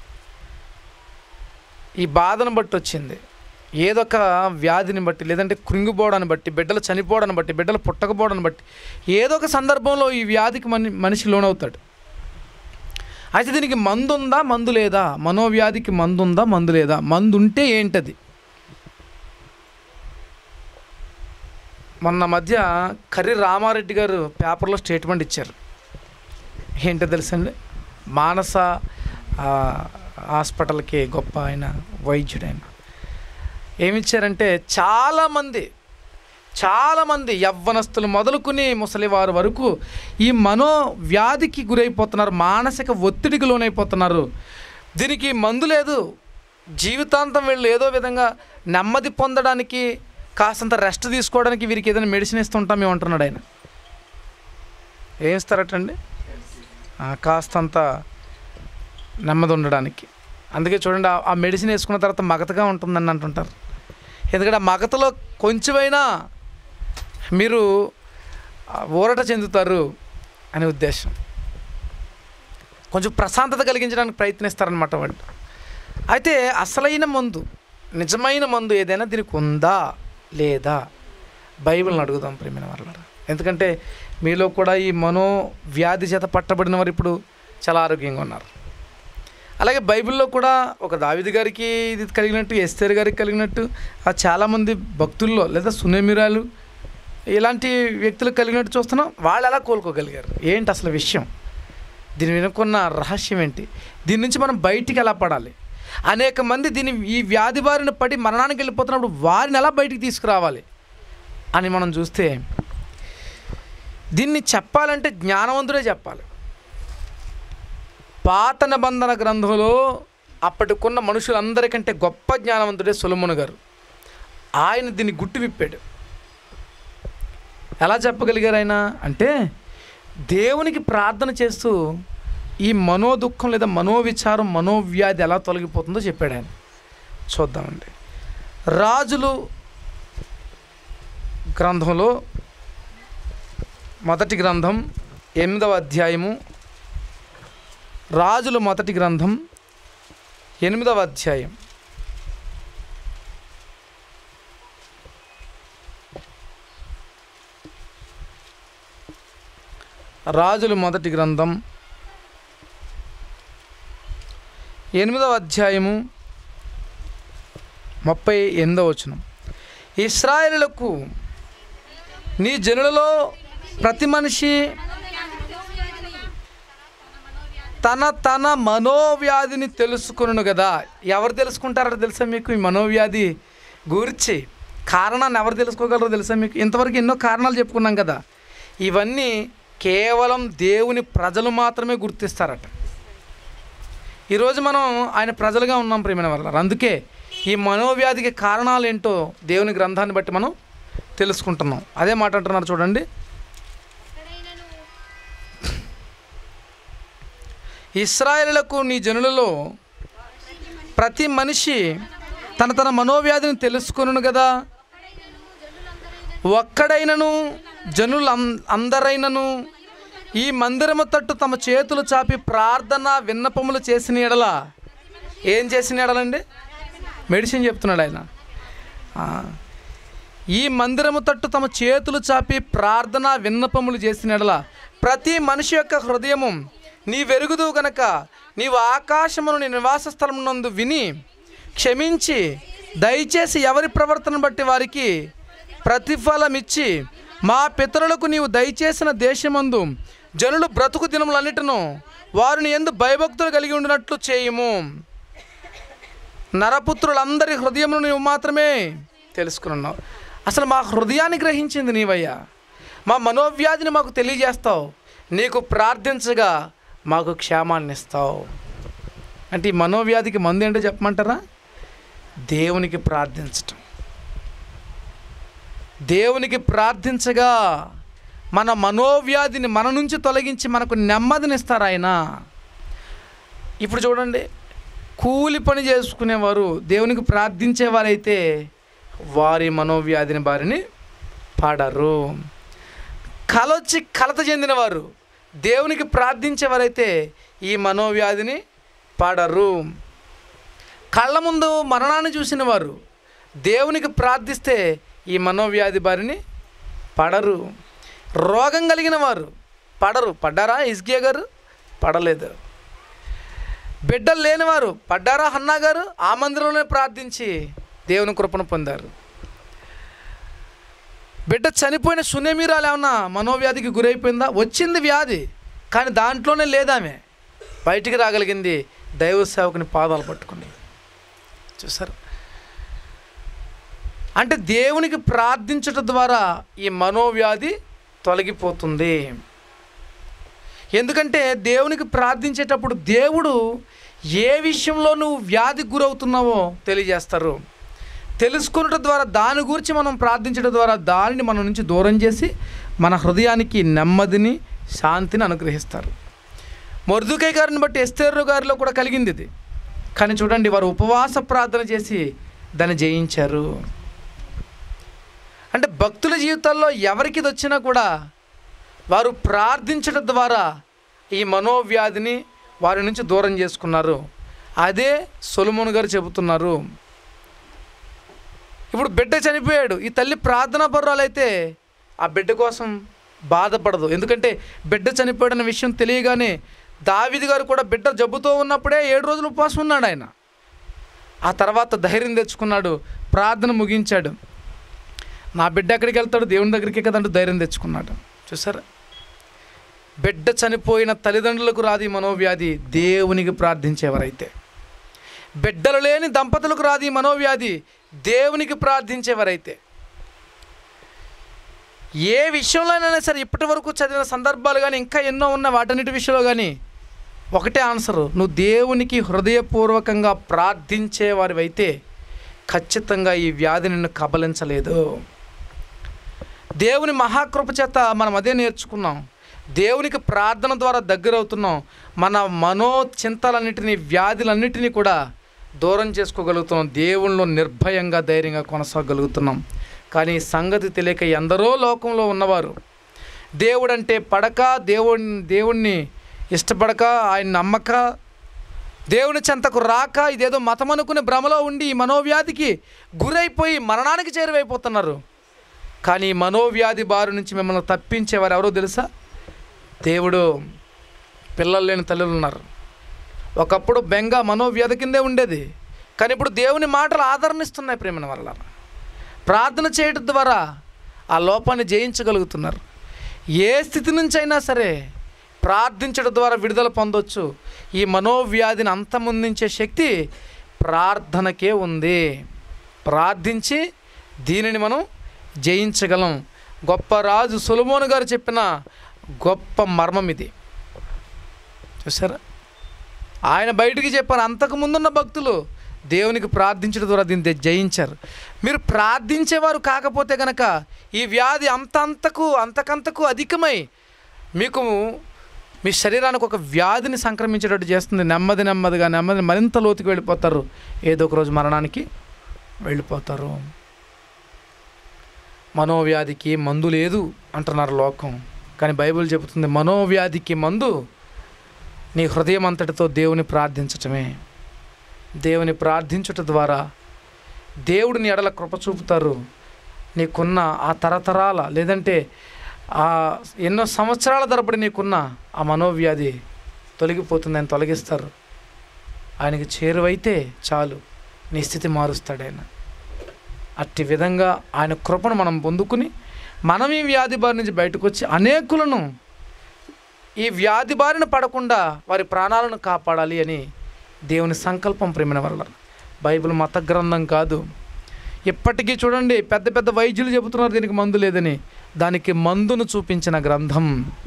ఈ బాధను బట్టి వచ్చింది ఏదొక వ్యాధిని బట్టి లేదంటే కృంగిపోవడాన్ని బట్టి బిడ్డలు చనిపోవడాన్ని బట్టి బిడ్డలు పుట్టకపోవడాన్ని బట్టి ఏదో ఒక సందర్భంలో ఈ వ్యాధికి మని మనిషి లోనవుతాడు అయితే దీనికి మందు ఉందా మందు లేదా మనోవ్యాధికి మందు ఉందా మందు లేదా మందు ఉంటే ఏంటది మొన్న మధ్య కర్రి రామారెడ్డి గారు పేపర్లో స్టేట్మెంట్ ఇచ్చారు ఏంటో తెలుసండి మానస ఆ, హాస్పిటల్కి గొప్ప ఆయన వైద్యుడు ఆయన ఏమిచ్చారంటే చాలామంది చాలామంది యవ్వనస్తులు మొదలుకుని ముసలివారు వరకు ఈ మనో వ్యాధికి గురైపోతున్నారు మానసిక ఒత్తిడికి లోనైపోతున్నారు దీనికి మందు లేదు జీవితాంతం వీళ్ళు ఏదో విధంగా నెమ్మది పొందడానికి కాసంత రెస్ట్ తీసుకోవడానికి వీరికి ఏదైనా మెడిసిన్ ఇస్తుంటాం మేము అంటున్నాడు ఆయన ఏం ఇస్తారటండి ఆ, కాస్తంత నెమ్మది ఉండడానికి అందుకే చూడండి ఆ- ఆ మెడిసిన్ వేసుకున్న తర్వాత మగతగా ఉంటుందని అంటుంటారు ఎందుకంటే ఆ మగతలో కొంచెమైనా మీరు ఆ, ఊరట చెందుతారు అనే ఉద్దేశం కొంచెం ప్రశాంతత కలిగించడానికి ప్రయత్నిస్తారనమాట వాళ్ళు అయితే అసలైన మందు నిజమైన మందు ఏదైనా దీనికి ఉందా లేదా బైబిల్ని అడుగుదాం ప్రేమిన వాళ్ళ ఎందుకంటే మీలో కూడా ఈ మనో వ్యాధి చేత పట్టబడిన వారు ఇప్పుడు చాలా ఆరోగ్యంగా ఉన్నారు అలాగే బైబిల్లో కూడా ఒక దావిది గారికి ఇది కలిగినట్టు ఎస్తేర్ గారికి కలిగినట్టు ఆ చాలామంది భక్తుల్లో లేదా సునేమిరాలు ఇలాంటి వ్యక్తులకు కలిగినట్టు చూస్తున్నాం వాళ్ళు ఎలా కోలుకోగలిగారు ఏంటి అసలు విషయం దీని వెనుకున్న రహస్యం ఏంటి దీని నుంచి మనం బయటికి ఎలా పడాలి అనేక మంది దీని ఈ వ్యాధి బారిన పడి మరణానికి వెళ్ళిపోతున్నప్పుడు వారిని ఎలా బయటికి తీసుకురావాలి అని మనం చూస్తే దీన్ని చెప్పాలంటే జ్ఞానవంతుడే చెప్పాలి పాత నిబంధన గ్రంథంలో అప్పటికున్న మనుషులందరికంటే గొప్ప జ్ఞానవంతుడే సొలమును గారు ఆయన దీన్ని గుట్టు విప్పాడు ఎలా చెప్పగలిగారు ఆయన అంటే దేవునికి ప్రార్థన చేస్తూ ఈ మనోదుఖం లేదా మనోవిచారం మనోవ్యాధి ఎలా తొలగిపోతుందో చెప్పాడు ఆయన చూద్దామండి రాజులు గ్రంథంలో మొదటి గ్రంథం ఎనిమిదవ అధ్యాయము రాజులు మొదటి గ్రంథం ఎనిమిదవ అధ్యాయం రాజులు మొదటి గ్రంథం ఎనిమిదవ అధ్యాయము ముప్పై ఎనిమిదవ వచనం ఇస్రాయేలులకు నీ జనులలో ప్రతి మనిషి తన తన మనోవ్యాధిని తెలుసుకును కదా ఎవరు తెలుసుకుంటారో తెలుసా మీకు ఈ మనోవ్యాధి గురించి కారణాన్ని ఎవరు తెలుసుకోగలరో తెలుసా మీకు ఇంతవరకు ఎన్నో కారణాలు చెప్పుకున్నాం కదా ఇవన్నీ కేవలం దేవుని ప్రజలు మాత్రమే గుర్తిస్తారట ఈరోజు మనం ఆయన ప్రజలుగా ఉన్నాం ప్రేమైన వల్ల అందుకే ఈ మనోవ్యాధికి కారణాలు ఏంటో దేవుని గ్రంథాన్ని బట్టి మనం తెలుసుకుంటున్నాం అదే మాట అంటున్నారు చూడండి ఇస్రాయేలులకు నీ జనులలో ప్రతి మనిషి తన తన మనోవ్యాధిని తెలుసుకొనును కదా ఒక్కడైనను జనులు అం- అందరైనను ఈ మందిరము తట్టు తమ చేతులు చాపి ప్రార్థన విన్నపములు చేసిన ఎడల ఏం చేసిన ఎడలండి మెడిసిన్ చెప్తున్నాడు ఆయన ఆ, ఈ మందిరము తట్టు తమ చేతులు చాపి ప్రార్థన విన్నపములు చేసిన ఎడల ప్రతి మనిషి యొక్క హృదయము నీ వెరుగుదు గనక నీవు ఆకాశమును నీ నివాస స్థలమునందు విని క్షమించి దయచేసి ఎవరి ప్రవర్తన బట్టి వారికి ప్రతిఫలం ఇచ్చి మా పితరులకు నీవు దయచేసిన దేశమందు జనులు బ్రతుకు దినములన్నిటిను వారిని ఎందు భయభక్తులు కలిగి ఉండినట్లు చేయుము నరపుత్రులందరి హృదయమును నీవు మాత్రమే తెలుసుకున్నావు అసలు మా హృదయాన్ని గ్రహించింది నీవయ్యా మా మనోవ్యాధిని మాకు తెలియజేస్తావు నీకు ప్రార్థించగా మాకు క్షేమాన్ని ఇస్తావు అంటే ఈ మనోవ్యాధికి మందు ఏంటో చెప్పమంటారా దేవునికి ప్రార్థించటం దేవునికి ప్రార్థించగా మన మనోవ్యాధిని మన నుంచి తొలగించి మనకు నెమ్మదినిస్తారు ఆయన ఇప్పుడు చూడండి కూలి పని చేసుకునేవారు దేవునికి ప్రార్థించేవారైతే వారి మనోవ్యాధిని బారిని పాడరు కలొచ్చి కలత చెందినవారు దేవునికి ప్రార్థించేవారైతే ఈ మనోవ్యాధిని పాడరు కళ్ళ ముందు మరణాన్ని చూసిన వారు దేవునికి ప్రార్థిస్తే ఈ మనోవ్యాధి బారిని పడరు రోగం కలిగిన వారు పడరు పడ్డారా ఇస్కియా గారు పడలేదు బిడ్డలు లేనివారు పడ్డారా హన్నా గారు ఆ మందిరంలోనే ప్రార్థించి దేవుని కృపను పొందారు బిడ్డ చనిపోయిన సునేమిరాలు ఏమన్నా మనోవ్యాధికి గురైపోయిందా వచ్చింది వ్యాధి కానీ దాంట్లోనే లేదామె బయటికి రాగలిగింది దైవ సేవకుని పాదాలు పట్టుకుని చూసారు అంటే దేవునికి ప్రార్థించటం ద్వారా ఈ మనోవ్యాధి తొలగిపోతుంది ఎందుకంటే దేవునికి ప్రార్థించేటప్పుడు దేవుడు ఏ విషయంలో నువ్వు వ్యాధికి గురవుతున్నావో తెలియజేస్తారు తెలుసుకున్నట ద్వారా దాని గురించి మనం ప్రార్థించడం ద్వారా దానిని మన నుంచి దూరం చేసి మన హృదయానికి నెమ్మదిని శాంతిని అనుగ్రహిస్తారు మొర్దుకై గారిని బట్టి ఎస్తేరు గారిలో కూడా కలిగింది ఇది కానీ చూడండి వారు ఉపవాస ప్రార్థన చేసి దాన్ని జయించారు అంటే భక్తుల జీవితాల్లో ఎవరికి ఇది వచ్చినా కూడా వారు ప్రార్థించడం ద్వారా ఈ మనోవ్యాధిని వారి నుంచి దూరం చేసుకున్నారు అదే సొలమోన్ గారు చెబుతున్నారు ఇప్పుడు బిడ్డ చనిపోయాడు ఈ తల్లి ప్రార్థనా పర్వాలైతే ఆ బిడ్డ కోసం బాధపడదు ఎందుకంటే బిడ్డ చనిపోయాడన్న విషయం తెలియగానే దావిది గారు కూడా బిడ్డ జబ్బుతో ఉన్నప్పుడే ఏడు రోజులు ఉపవాసం ఉన్నాడు ఆయన ఆ తర్వాత ధైర్యం తెచ్చుకున్నాడు ప్రార్థన ముగించాడు నా బిడ్డ ఎక్కడికి వెళ్తాడు దేవుని దగ్గరికి కదంటూ ధైర్యం తెచ్చుకున్నాడు చూసారా బిడ్డ చనిపోయిన తల్లిదండ్రులకు రాది మనోవ్యాధి దేవునికి ప్రార్థించేవారైతే బిడ్డలు లేని దంపతులకు రాది ఈ మనోవ్యాధి దేవునికి ప్రార్థించేవారైతే ఏ విషయంలోనైనా సరే ఇప్పటి వరకు చదివిన సందర్భాలు కానీ ఇంకా ఎన్నో ఉన్న వాటన్నిటి విషయంలో కానీ ఒకటే ఆన్సరు నువ్వు దేవునికి హృదయపూర్వకంగా ప్రార్థించేవారివైతే ఖచ్చితంగా ఈ వ్యాధి నిన్ను కబలించలేదు దేవుని మహాకృప చేత మనం అదే నేర్చుకున్నాం దేవునికి ప్రార్థన ద్వారా దగ్గర అవుతున్నాం మన మనో చింతలన్నిటినీ వ్యాధులన్నిటినీ కూడా దూరం చేసుకోగలుగుతున్నాం దేవుళ్ళు నిర్భయంగా ధైర్యంగా కొనసాగలుగుతున్నాం కానీ ఈ సంగతి తెలియక ఎందరో లోకంలో ఉన్నవారు దేవుడంటే పడక దేవుని దేవుణ్ణి ఇష్టపడక ఆయన నమ్మక దేవుని చెంతకు రాక ఇదేదో మతం అనుకునే భ్రమలో ఉండి ఈ మనోవ్యాధికి గురైపోయి మరణానికి చేరువైపోతున్నారు కానీ ఈ మనోవ్యాధి బారి నుంచి మిమ్మల్ని తప్పించేవారు ఎవరో తెలుసా దేవుడు పిల్లలు లేని తల్లులు ఉన్నారు ఒకప్పుడు బెంగ మనోవ్యాధి కిందే ఉండేది కానీ ఇప్పుడు దేవుని మాటలు ఆదరణిస్తున్నాయి ప్రేమన వల్ల ప్రార్థన చేయడం ద్వారా ఆ లోపాన్ని జయించగలుగుతున్నారు ఏ స్థితి నుంచి అయినా సరే ప్రార్థించడం ద్వారా విడుదల పొందొచ్చు ఈ మనోవ్యాధిని అంతమొందించే శక్తి ప్రార్థనకే ఉంది ప్రార్థించి దీనిని మనం జయించగలం గొప్ప రాజు సులమోను గారు చెప్పిన గొప్ప మర్మం ఇది చూసారా ఆయన బయటికి చెప్పారు అంతకు ముందున్న భక్తులు దేవునికి ప్రార్థించడం ద్వారా దీన్ని జయించారు మీరు ప్రార్థించేవారు కాకపోతే గనక ఈ వ్యాధి అంత అంతకు అంతకంతకు అధికమై మీకు మీ శరీరానికి ఒక వ్యాధిని సంక్రమించేటట్టు చేస్తుంది నెమ్మది నెమ్మదిగా నెమ్మది మరింత లోతుకి వెళ్ళిపోతారు ఏదో ఒక రోజు మరణానికి వెళ్ళిపోతారు మనోవ్యాధికి మందు లేదు అంటున్నారు లోకం కానీ బైబిల్ చెబుతుంది మనోవ్యాధికి మందు నీ హృదయం అంతటితో దేవుని ప్రార్థించటమే దేవుని ప్రార్థించుట ద్వారా దేవుడిని ఎడల కృప చూపుతారు నీకున్న ఆ తరతరాల లేదంటే ఆ ఎన్నో సంవత్సరాల తరబడి నీకున్న ఆ మనోవ్యాధి తొలగిపోతుందని తొలగిస్తారు ఆయనకి చేరువైతే చాలు నీ స్థితి మారుస్తాడు ఆయన అట్టి విధంగా ఆయన కృపను మనం పొందుకుని మనం ఈ వ్యాధి బారి నుంచి బయటకు వచ్చి అనేకులను ఈ వ్యాధి బారిన పడకుండా వారి ప్రాణాలను కాపాడాలి అని దేవుని సంకల్పం ప్రేమిన వల్ల బైబిల్ మత గ్రంథం కాదు ఇప్పటికీ చూడండి పెద్ద పెద్ద వైద్యులు చెబుతున్నారు దీనికి మందు లేదని దానికి మందును చూపించిన గ్రంథం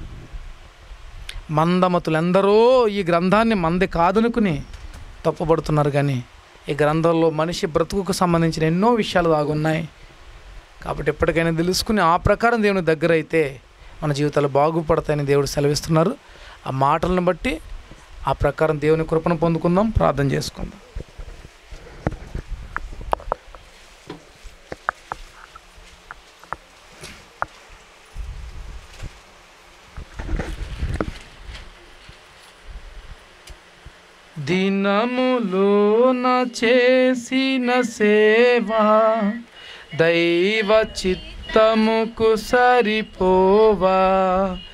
మందమతులందరూ ఈ గ్రంథాన్ని మంది కాదనుకుని తప్పుపడుతున్నారు కానీ ఈ గ్రంథంలో మనిషి బ్రతుకుకు సంబంధించిన ఎన్నో విషయాలు దాగున్నాయి కాబట్టి ఎప్పటికైనా తెలుసుకుని ఆ ప్రకారం దేవుని దగ్గర అయితే మన జీవితాలు బాగుపడతాయని దేవుడు సెలవిస్తున్నారు ఆ మాటలను బట్టి ఆ ప్రకారం దేవుని కృపను పొందుకుందాం ప్రార్థన చేసుకుందాం దినములోన చేసిన సేవ దైవ చిత్తముకు సరిపోవా